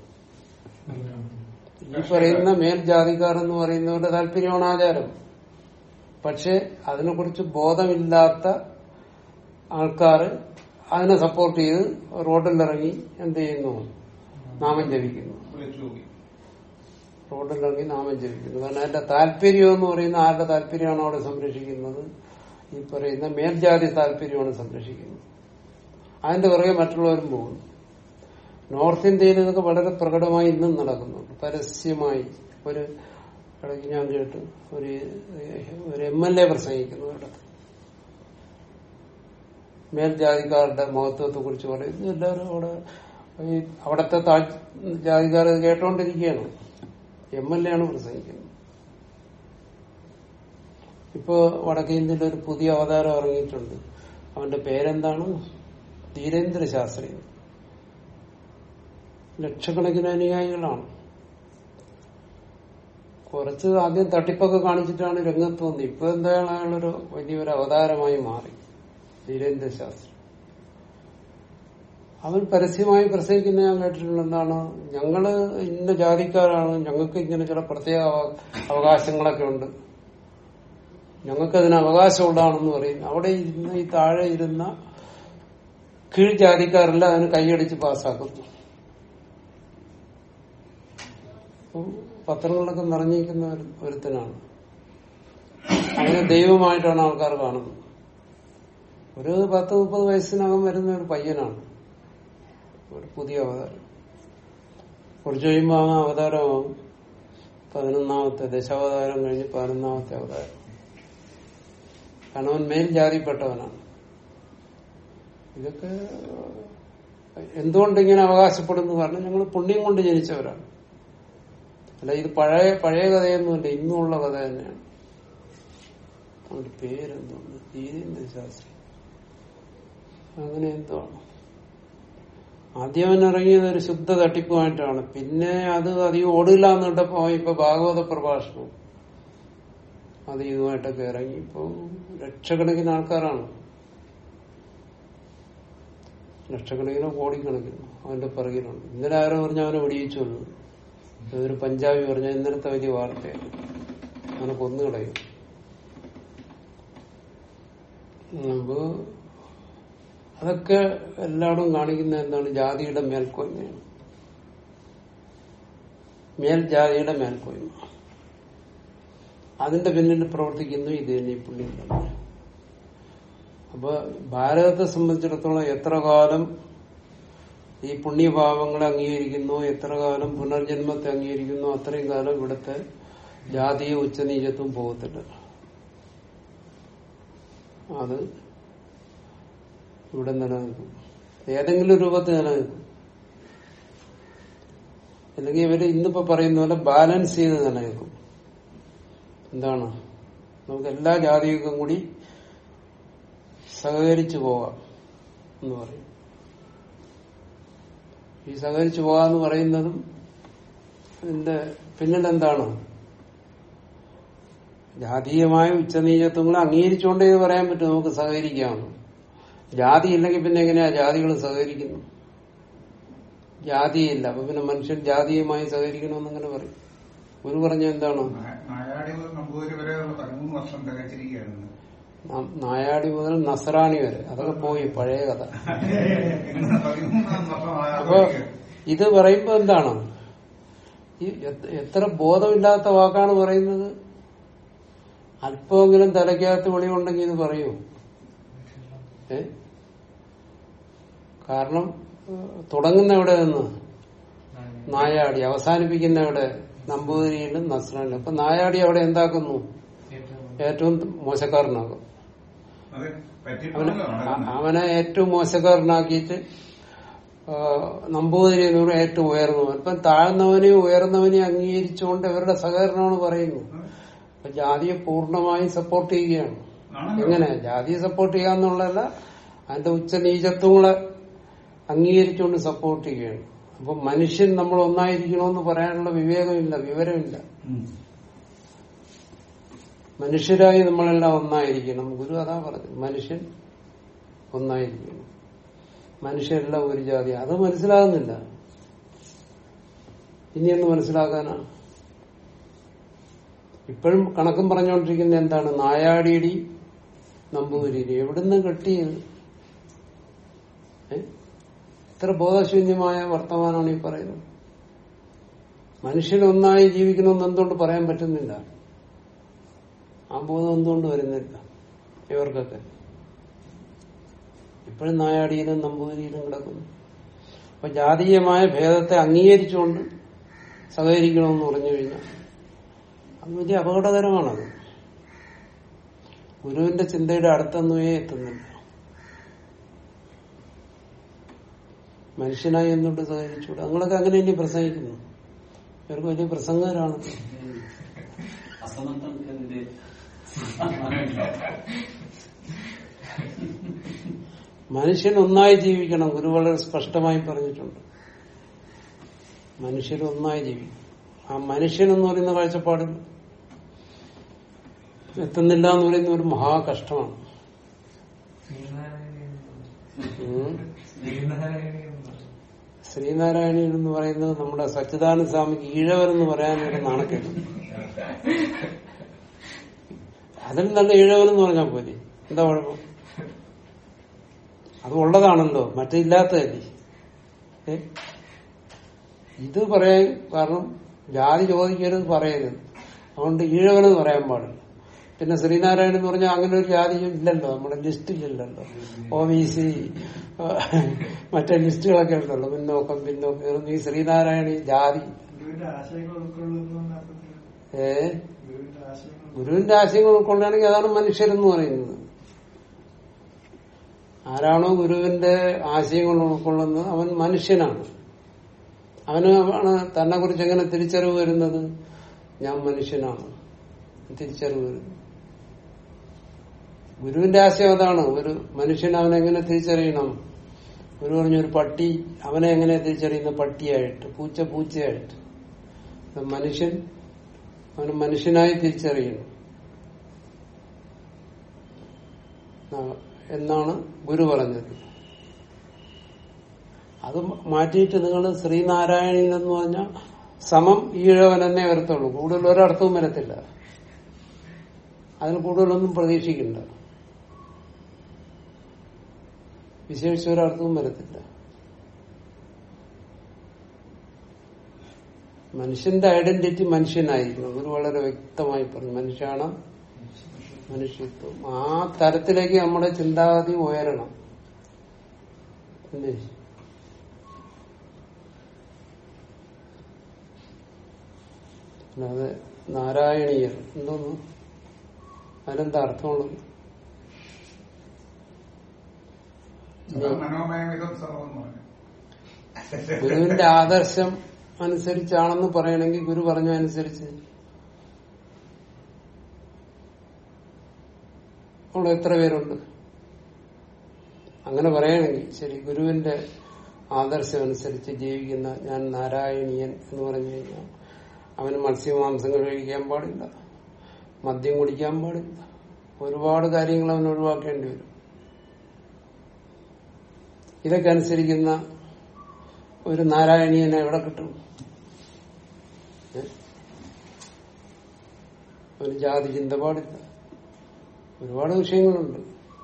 ഈ പറയുന്ന മേൽജാതിക്കാർ എന്ന് പറയുന്നവരുടെ താല്പര്യമാണ് ആചാരം പക്ഷെ അതിനെക്കുറിച്ച് ബോധമില്ലാത്ത ആൾക്കാർ അതിനെ സപ്പോർട്ട് ചെയ്ത് റോഡിലിറങ്ങി എന്ത് ചെയ്യുന്നു നാമം ജപിക്കുന്നു വിളിച്ചു നോക്കി റോഡിലിറങ്ങി നാമം ജപിക്കുന്നു കാരണം അതിന്റെ താല്പര്യം എന്ന് പറയുന്ന ആരുടെ താല്പര്യമാണ് അവിടെ സംരക്ഷിക്കുന്നത് ഈ പറയുന്ന മേൽജാതി താല്പര്യമാണ് സംരക്ഷിക്കുന്നത് അതിന്റെ പുറകെ മറ്റുള്ളവരും പോകുന്നു നോർത്ത് ഇന്ത്യയിൽ ഇതൊക്കെ വളരെ പ്രകടമായി ഇന്നും നടക്കുന്നുണ്ട് പരസ്യമായി ഒരു ഇടയ്ക്ക് ഞാൻ കേട്ടു ഒരു ഒരു എം എൽ എ പ്രസംഗിക്കുന്നു ഇടത്ത് മേൽജാതിക്കാരുടെ മഹത്വത്തെ കുറിച്ച് പറയുന്നു എല്ലാവരും അവിടെ ഈ അവിടുത്തെ താഴ് ജാതിക്കാർ ഇത് കേട്ടോണ്ടിരിക്കുകയാണ് എം എൽ എ ആണ് പ്രസംഗിക്കുന്നത് ഇപ്പോ വടക്കേ ഇന്ത്യയിൽ ഒരു പുതിയ അവതാരം ഇറങ്ങിയിട്ടുണ്ട് അവന്റെ പേരെന്താണ് ധീരേന്ദ്ര ശാസ്ത്രി ലക്ഷക്കണക്കിന് അനുയായികളാണ് കുറച്ച് ആദ്യം തട്ടിപ്പൊക്കെ കാണിച്ചിട്ടാണ് രംഗത്ത് വന്നത് ഇപ്പൊ എന്തായാലും അയാളൊരു വലിയൊരു അവതാരമായി മാറി ധീരേന്ദ്ര ശാസ്ത്രി അവൻ പരസ്യമായി പ്രസംഗിക്കുന്ന ഞാൻ കേട്ടിട്ടുണ്ട് എന്താണ് ഞങ്ങള് ഇന്ന ജാതിക്കാരാണ് ഞങ്ങൾക്ക് ഇങ്ങനെ ചില പ്രത്യേക അവ- അവകാശങ്ങളൊക്കെ ഉണ്ട് ഞങ്ങൾക്ക് അതിന് അവകാശമുള്ളതാണെന്ന് പറയും അവിടെ ഇരുന്ന് ഈ താഴെ ഇരുന്ന കീഴ് ജാതിക്കാരെല്ലാം അതിന് കൈയടിച്ച് പാസ്സാക്കുന്നു അപ്പം പത്രങ്ങളിലൊക്കെ നിറഞ്ഞിരിക്കുന്ന ഒരു- ഒരുത്തനാണ് അവനെ ദൈവമായിട്ടാണ് ആൾക്കാർ കാണുന്നത് ഒരു പത്ത് മുപ്പത് വയസ്സിനകം വരുന്ന ഒരു പയ്യനാണ് ഒരു പുതിയ അവതാരം കുറച്ച് കഴിയുമ്പോൾ ആ അവതാരമാവും പതിനൊന്നാമത്തെ ദശാവതാരം കഴിഞ്ഞ് പതിനൊന്നാമത്തെ അവതാരം കാരണം അവൻ മേൽ ജാതിപ്പെട്ടവനാണ് ഇതൊക്കെ എന്തുകൊണ്ട് ഇങ്ങനെ അവകാശപ്പെടുന്നു കാരണം ഞങ്ങൾ പുണ്യം കൊണ്ട് ജനിച്ചവരാണ് അല്ല ഇത് പഴയ പഴയ കഥയൊന്നുമല്ല ഇന്നുമുള്ള കഥ തന്നെയാണ് അവന്റെ പേരെന്താണ് തീരേന്ദ്ര ശാസ്ത്രി അങ്ങനെ എന്തോ ആണ് ആദ്യം അവൻ ഇറങ്ങിയത് ഒരു ശുദ്ധ തട്ടിപ്പുമായിട്ടാണ് പിന്നെ അത് അധികം ഓടില്ല എന്നിട്ടപ്പോ ഇപ്പൊ ഭാഗവത പ്രഭാഷണം അത് ഇതുമായിട്ടൊക്കെ ഇറങ്ങി ഇപ്പൊ ലക്ഷക്കണക്കിന് ആൾക്കാരാണ് ലക്ഷക്കണക്കിനോ കോടിക്കണക്കിനോ അവന്റെ പിറകിലുണ്ട് ഇന്നലെ ആരോ പറഞ്ഞ അവനെ വെടിയിച്ചു വന്നു ഒരു പഞ്ചാബി പറഞ്ഞ ഇന്നലത്തെ വലിയ വാർത്തയാണ് അവനെ കൊന്നുകളയും അപ്പോ അതൊക്കെ എല്ലായിടും കാണിക്കുന്ന എന്താണ് ജാതിയുടെ മേൽക്കോയ്മയാണ് മേൽ ജാതിയുടെ മേൽക്കോയ്മ അതിന്റെ പിന്നിൽ പ്രവർത്തിക്കുന്നു ഇത് തന്നെ ഈ പുള്ളി അപ്പൊ ഭാരതത്തെ സംബന്ധിച്ചിടത്തോളം എത്ര കാലം ഈ പുണ്യഭാവങ്ങളെ അംഗീകരിക്കുന്നു എത്ര കാലം പുനർജന്മത്തെ അംഗീകരിക്കുന്നു അത്രയും കാലം ഇവിടുത്തെ ജാതീയ ഉച്ചനീചത്വം പോകത്തില്ല അത് ഇവിടെ നിലനിൽക്കും ഏതെങ്കിലും രൂപത്തിൽ നിലനിൽക്കും അല്ലെങ്കിൽ ഇവര് ഇന്നിപ്പോ പറയുന്ന പോലെ ബാലൻസ് ചെയ്ത് നിലനിൽക്കും എന്താണ് നമുക്ക് എല്ലാ ജാതികൾക്കും കൂടി സഹകരിച്ചു പോവാം എന്ന് പറയും ഈ സഹകരിച്ചു പോകാന്ന് പറയുന്നതും ഇതിന്റെ പിന്നിൽ എന്താണ് ജാതീയമായ ഉച്ചനീചത്വങ്ങളെ അംഗീകരിച്ചുകൊണ്ടേ ഇത് പറയാൻ പറ്റും നമുക്ക് സഹകരിക്കാമെന്ന് ജാതി ഇല്ലെങ്കിൽ പിന്നെ എങ്ങനെയാ ജാതികൾ സഹകരിക്കുന്നു ജാതിയില്ല അപ്പൊ പിന്നെ മനുഷ്യൻ ജാതീയമായി സഹകരിക്കണമെന്ന് അങ്ങനെ പറയും ഒരു പറഞ്ഞ എന്താണ് നാ- നായാടി മുതൽ നമ്പൂതിരി വരെ പതിമൂന്ന് വർഷം തികച്ചിരിക്കുകയാണ് നാം- നായാടി മുതൽ നസറാണി വരെ അതൊക്കെ പോയി പഴയ കഥ ഇന്ന് പതിമൂന്നാം വർഷമായ അപ്പൊ ഇത് പറയുമ്പോ എന്താണ് ഈ എത്ര- എത്ര ബോധമില്ലാത്ത വാക്കാണ് പറയുന്നത് അല്പമെങ്കിലും തലയ്ക്കകത്ത് വെളിവുണ്ടെങ്കിൽ ഇത് പറയൂ ഏ കാരണം ഏഹ്, തുടങ്ങുന്ന എവിടെ നിന്ന് നായാടി അവസാനിപ്പിക്കുന്ന എവിടെ നമ്പൂതിരിയിലും നസ്രാനിലും അപ്പൊ നായാടി അവിടെ എന്താക്കുന്നു ഏറ്റവും മോശക്കാരനാകും അത് അവനെ പറ്റിപ്പോണല്ലോ അ- അവനെ ഏറ്റവും മോശക്കാരനാക്കിയിട്ട് ആ, നമ്പൂതിരി എന്നൂടെ ഏറ്റവും ഉയർന്നു ഇപ്പം താഴ്ന്നവനെയും ഉയർന്നവനെയും അംഗീകരിച്ചുകൊണ്ട് ഇവരുടെ സഹകരണമാണ് പറയുന്നത് അപ്പൊ ജാതിയെ പൂർണ്ണമായും സപ്പോർട്ട് ചെയ്യുകയാണ് ആണല്ലോ. എങ്ങനെ ജാതിയെ സപ്പോർട്ട് ചെയ്യാന്നുള്ളതല്ല അതിന്റെ ഉച്ചനീചത്വങ്ങളെ അംഗീകരിച്ചുകൊണ്ട് സപ്പോർട്ട് ചെയ്യുകയാണ് അപ്പൊ മനുഷ്യൻ നമ്മൾ ഒന്നായിരിക്കണമെന്ന് പറയാനുള്ള വിവേകമില്ല വിവരമില്ല ഉം. മനുഷ്യരായി നമ്മളെല്ലാം ഒന്നായിരിക്കണം ഗുരു അതാ പറഞ്ഞു മനുഷ്യൻ ഒന്നായിരിക്കണം മനുഷ്യരെല്ലാം ഒരു ജാതി അത് മനസ്സിലാകുന്നില്ല ഇനി എന്ന് മനസ്സിലാക്കാനാ ഇപ്പോഴും കണക്കും പറഞ്ഞുകൊണ്ടിരിക്കുന്ന എന്താണ് നായാടിയടി നമ്പൂതിരി എവിടുന്ന് കെട്ടിയത് ഏ? ഇത്ര ബോധശൂന്യമായ വർത്തമാനമാണ് ഈ പറയുന്നത് മനുഷ്യൻ ഒന്നായി ജീവിക്കണമെന്ന് എന്തുകൊണ്ട് പറയാൻ പറ്റുന്നില്ല ആ ബോധം എന്തുകൊണ്ട് വരുന്നില്ല ഇവർക്കൊക്കെ ഇപ്പോഴും നായാടിയിലും നമ്പൂതിരിയിലും കിടക്കുന്നു അപ്പൊ ജാതീയമായ ഭേദത്തെ അംഗീകരിച്ചുകൊണ്ട് സഹകരിക്കണമെന്ന് പറഞ്ഞു കഴിഞ്ഞാൽ അത് വലിയ അപകടകരമാണത് ഗുരുവിന്റെ ചിന്തയുടെ അടുത്തൊന്നുമേ എത്തുന്നില്ല മനുഷ്യനായി എന്തുകൊണ്ട് സഹകരിച്ചുകൂടാ നിങ്ങളൊക്കെ അങ്ങനെ ഇനി പ്രസംഗിക്കുന്നു ഇവർക്ക് വലിയ പ്രസംഗകരാണ് അസമത്വത്തിന്റെ മനുഷ്യൻ ഒന്നായി ജീവിക്കണം ഗുരു വളരെ സ്പഷ്ടമായി പറഞ്ഞിട്ടുണ്ട് മനുഷ്യൻ ഒന്നായി ജീവിക്കും ആ മനുഷ്യൻ എന്ന് പറയുന്ന കാഴ്ചപ്പാടിൽ എത്തുന്നില്ല എന്ന് പറയുന്ന ഒരു മഹാകഷ്ടമാണ് ഉം. ശ്രീനാരായണി എന്ന് പറയും. ശ്രീനാരായണീയൻ എന്ന് പറയുന്നത് നമ്മുടെ സച്ചിദാനന്ദ സ്വാമിക്ക് ഈഴവരെന്ന് പറയാനൊരു നാണക്കേട് അതിൽ നല്ല ഈഴവനെന്ന് പറഞ്ഞാൽ പോലെ എന്താ കുഴപ്പം അത് ഉള്ളതാണല്ലോ മറ്റില്ലാത്തതല്ലേ ഏ? ഇത് പറയാൻ കാരണം ജാതി ചോദിക്കരുത് പറയരുത് അതുകൊണ്ട് ഈഴവനെന്ന് പറയാൻ പാടില്ല പിന്നെ ശ്രീനാരായണൻ എന്ന് പറഞ്ഞാൽ അങ്ങനെ ഒരു ജാതി ഇല്ലല്ലോ നമ്മുടെ ലിസ്റ്റില്ലല്ലോ ഒ ബി സി മറ്റേ ലിസ്റ്റുകളൊക്കെ ഉണ്ടല്ലോ പിന്നോക്കം പിന്നോക്കം ഇതൊന്നും ഈ ശ്രീനാരായണി ജാതി ഗുരുവിന്റെ ആശയങ്ങൾ ഉൾക്കൊള്ളുന്ന അർത്ഥത്തിൽ ഏ ഗുരുവിന്റെ ആശയങ്ങൾ ഗുരുവിന്റെ ആശയങ്ങൾ ഉൾക്കൊള്ളുകയാണെങ്കിൽ അതാണ് മനുഷ്യരെന്ന് പറയുന്നത് ആരാണോ ഗുരുവിന്റെ ആശയങ്ങൾ ഉൾക്കൊള്ളുന്നത് അവൻ മനുഷ്യനാണ് അവന് ആണ് തന്നെ കുറിച്ച് എങ്ങനെ തിരിച്ചറിവ് വരുന്നത് ഞാൻ മനുഷ്യനാണ് തിരിച്ചറിവ് വരുന്നത് ഗുരുവിന്റെ ആശയം അതാണ് ഒരു മനുഷ്യൻ അവനെങ്ങനെ തിരിച്ചറിയണം ഗുരു പറഞ്ഞ ഒരു പട്ടി അവനെ എങ്ങനെ തിരിച്ചറിയുന്ന പട്ടിയായിട്ട് പൂച്ച പൂച്ചയായിട്ട് ഒരു മനുഷ്യൻ അവന് മനുഷ്യനായി തിരിച്ചറിയണം ആ, എന്നാണ് ഗുരു പറഞ്ഞത് അത് മാറ്റിയിട്ട് നിങ്ങൾ ശ്രീനാരായണീൻ എന്ന് പറഞ്ഞാൽ സമം ഈഴവൻ എന്നേ വരത്തുള്ളൂ കൂടുതൽ ഒരർത്ഥവും വരത്തില്ല അതിന് കൂടുതലൊന്നും പ്രതീക്ഷിക്കണ്ട വിശേഷിച്ച ഒരർത്ഥവും വരത്തില്ല മനുഷ്യന്റെ ഐഡന്റിറ്റി മനുഷ്യനായിരിക്കണം ഗുരു വളരെ വ്യക്തമായി പറഞ്ഞു മനുഷ്യാണ് മനുഷ്യത്വം ആ തരത്തിലേക്ക് നമ്മുടെ ചിന്താഗതി ഉയരണം അല്ലേ അല്ലാതെ നാരായണീയർ എന്തോന്നു അതിനെന്താ അർത്ഥമുള്ളത് അതാണ് മനോമയമിതം സർവം എന്ന് പറഞ്ഞു ഗുരുവിന്റെ ആദർശം അനുസരിച്ചാണെന്ന് പറയണമെങ്കിൽ ഗുരു പറഞ്ഞ അനുസരിച്ച് അവിടെ എത്ര പേരുണ്ട് അങ്ങനെ പറയണമെങ്കിൽ ശരി ഗുരുവിന്റെ ആദർശം അനുസരിച്ച് ജീവിക്കുന്ന ഞാൻ നാരായണീയൻ എന്ന് പറഞ്ഞു കഴിഞ്ഞാൽ അവന് മത്സ്യമാംസങ്ങൾ കഴിക്കാൻ പാടില്ല മദ്യം കുടിക്കാൻ പാടില്ല ഒരുപാട് കാര്യങ്ങൾ അവൻ ഒഴിവാക്കേണ്ടി വരും ഇതൊക്കെ അനുസരിക്കുന്ന ഒരു നാരായണീയനെ എവിടെ കിട്ടും ഏ? ഒരു ജാതി ചിന്ത പാടില്ല ഒരുപാട് വിഷയങ്ങളുണ്ട്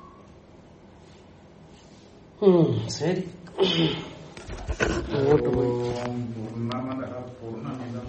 ഉം, ശരി അങ്ങോട്ട് പോയി പൂർണ്ണമത പൂർണ്ണമിതം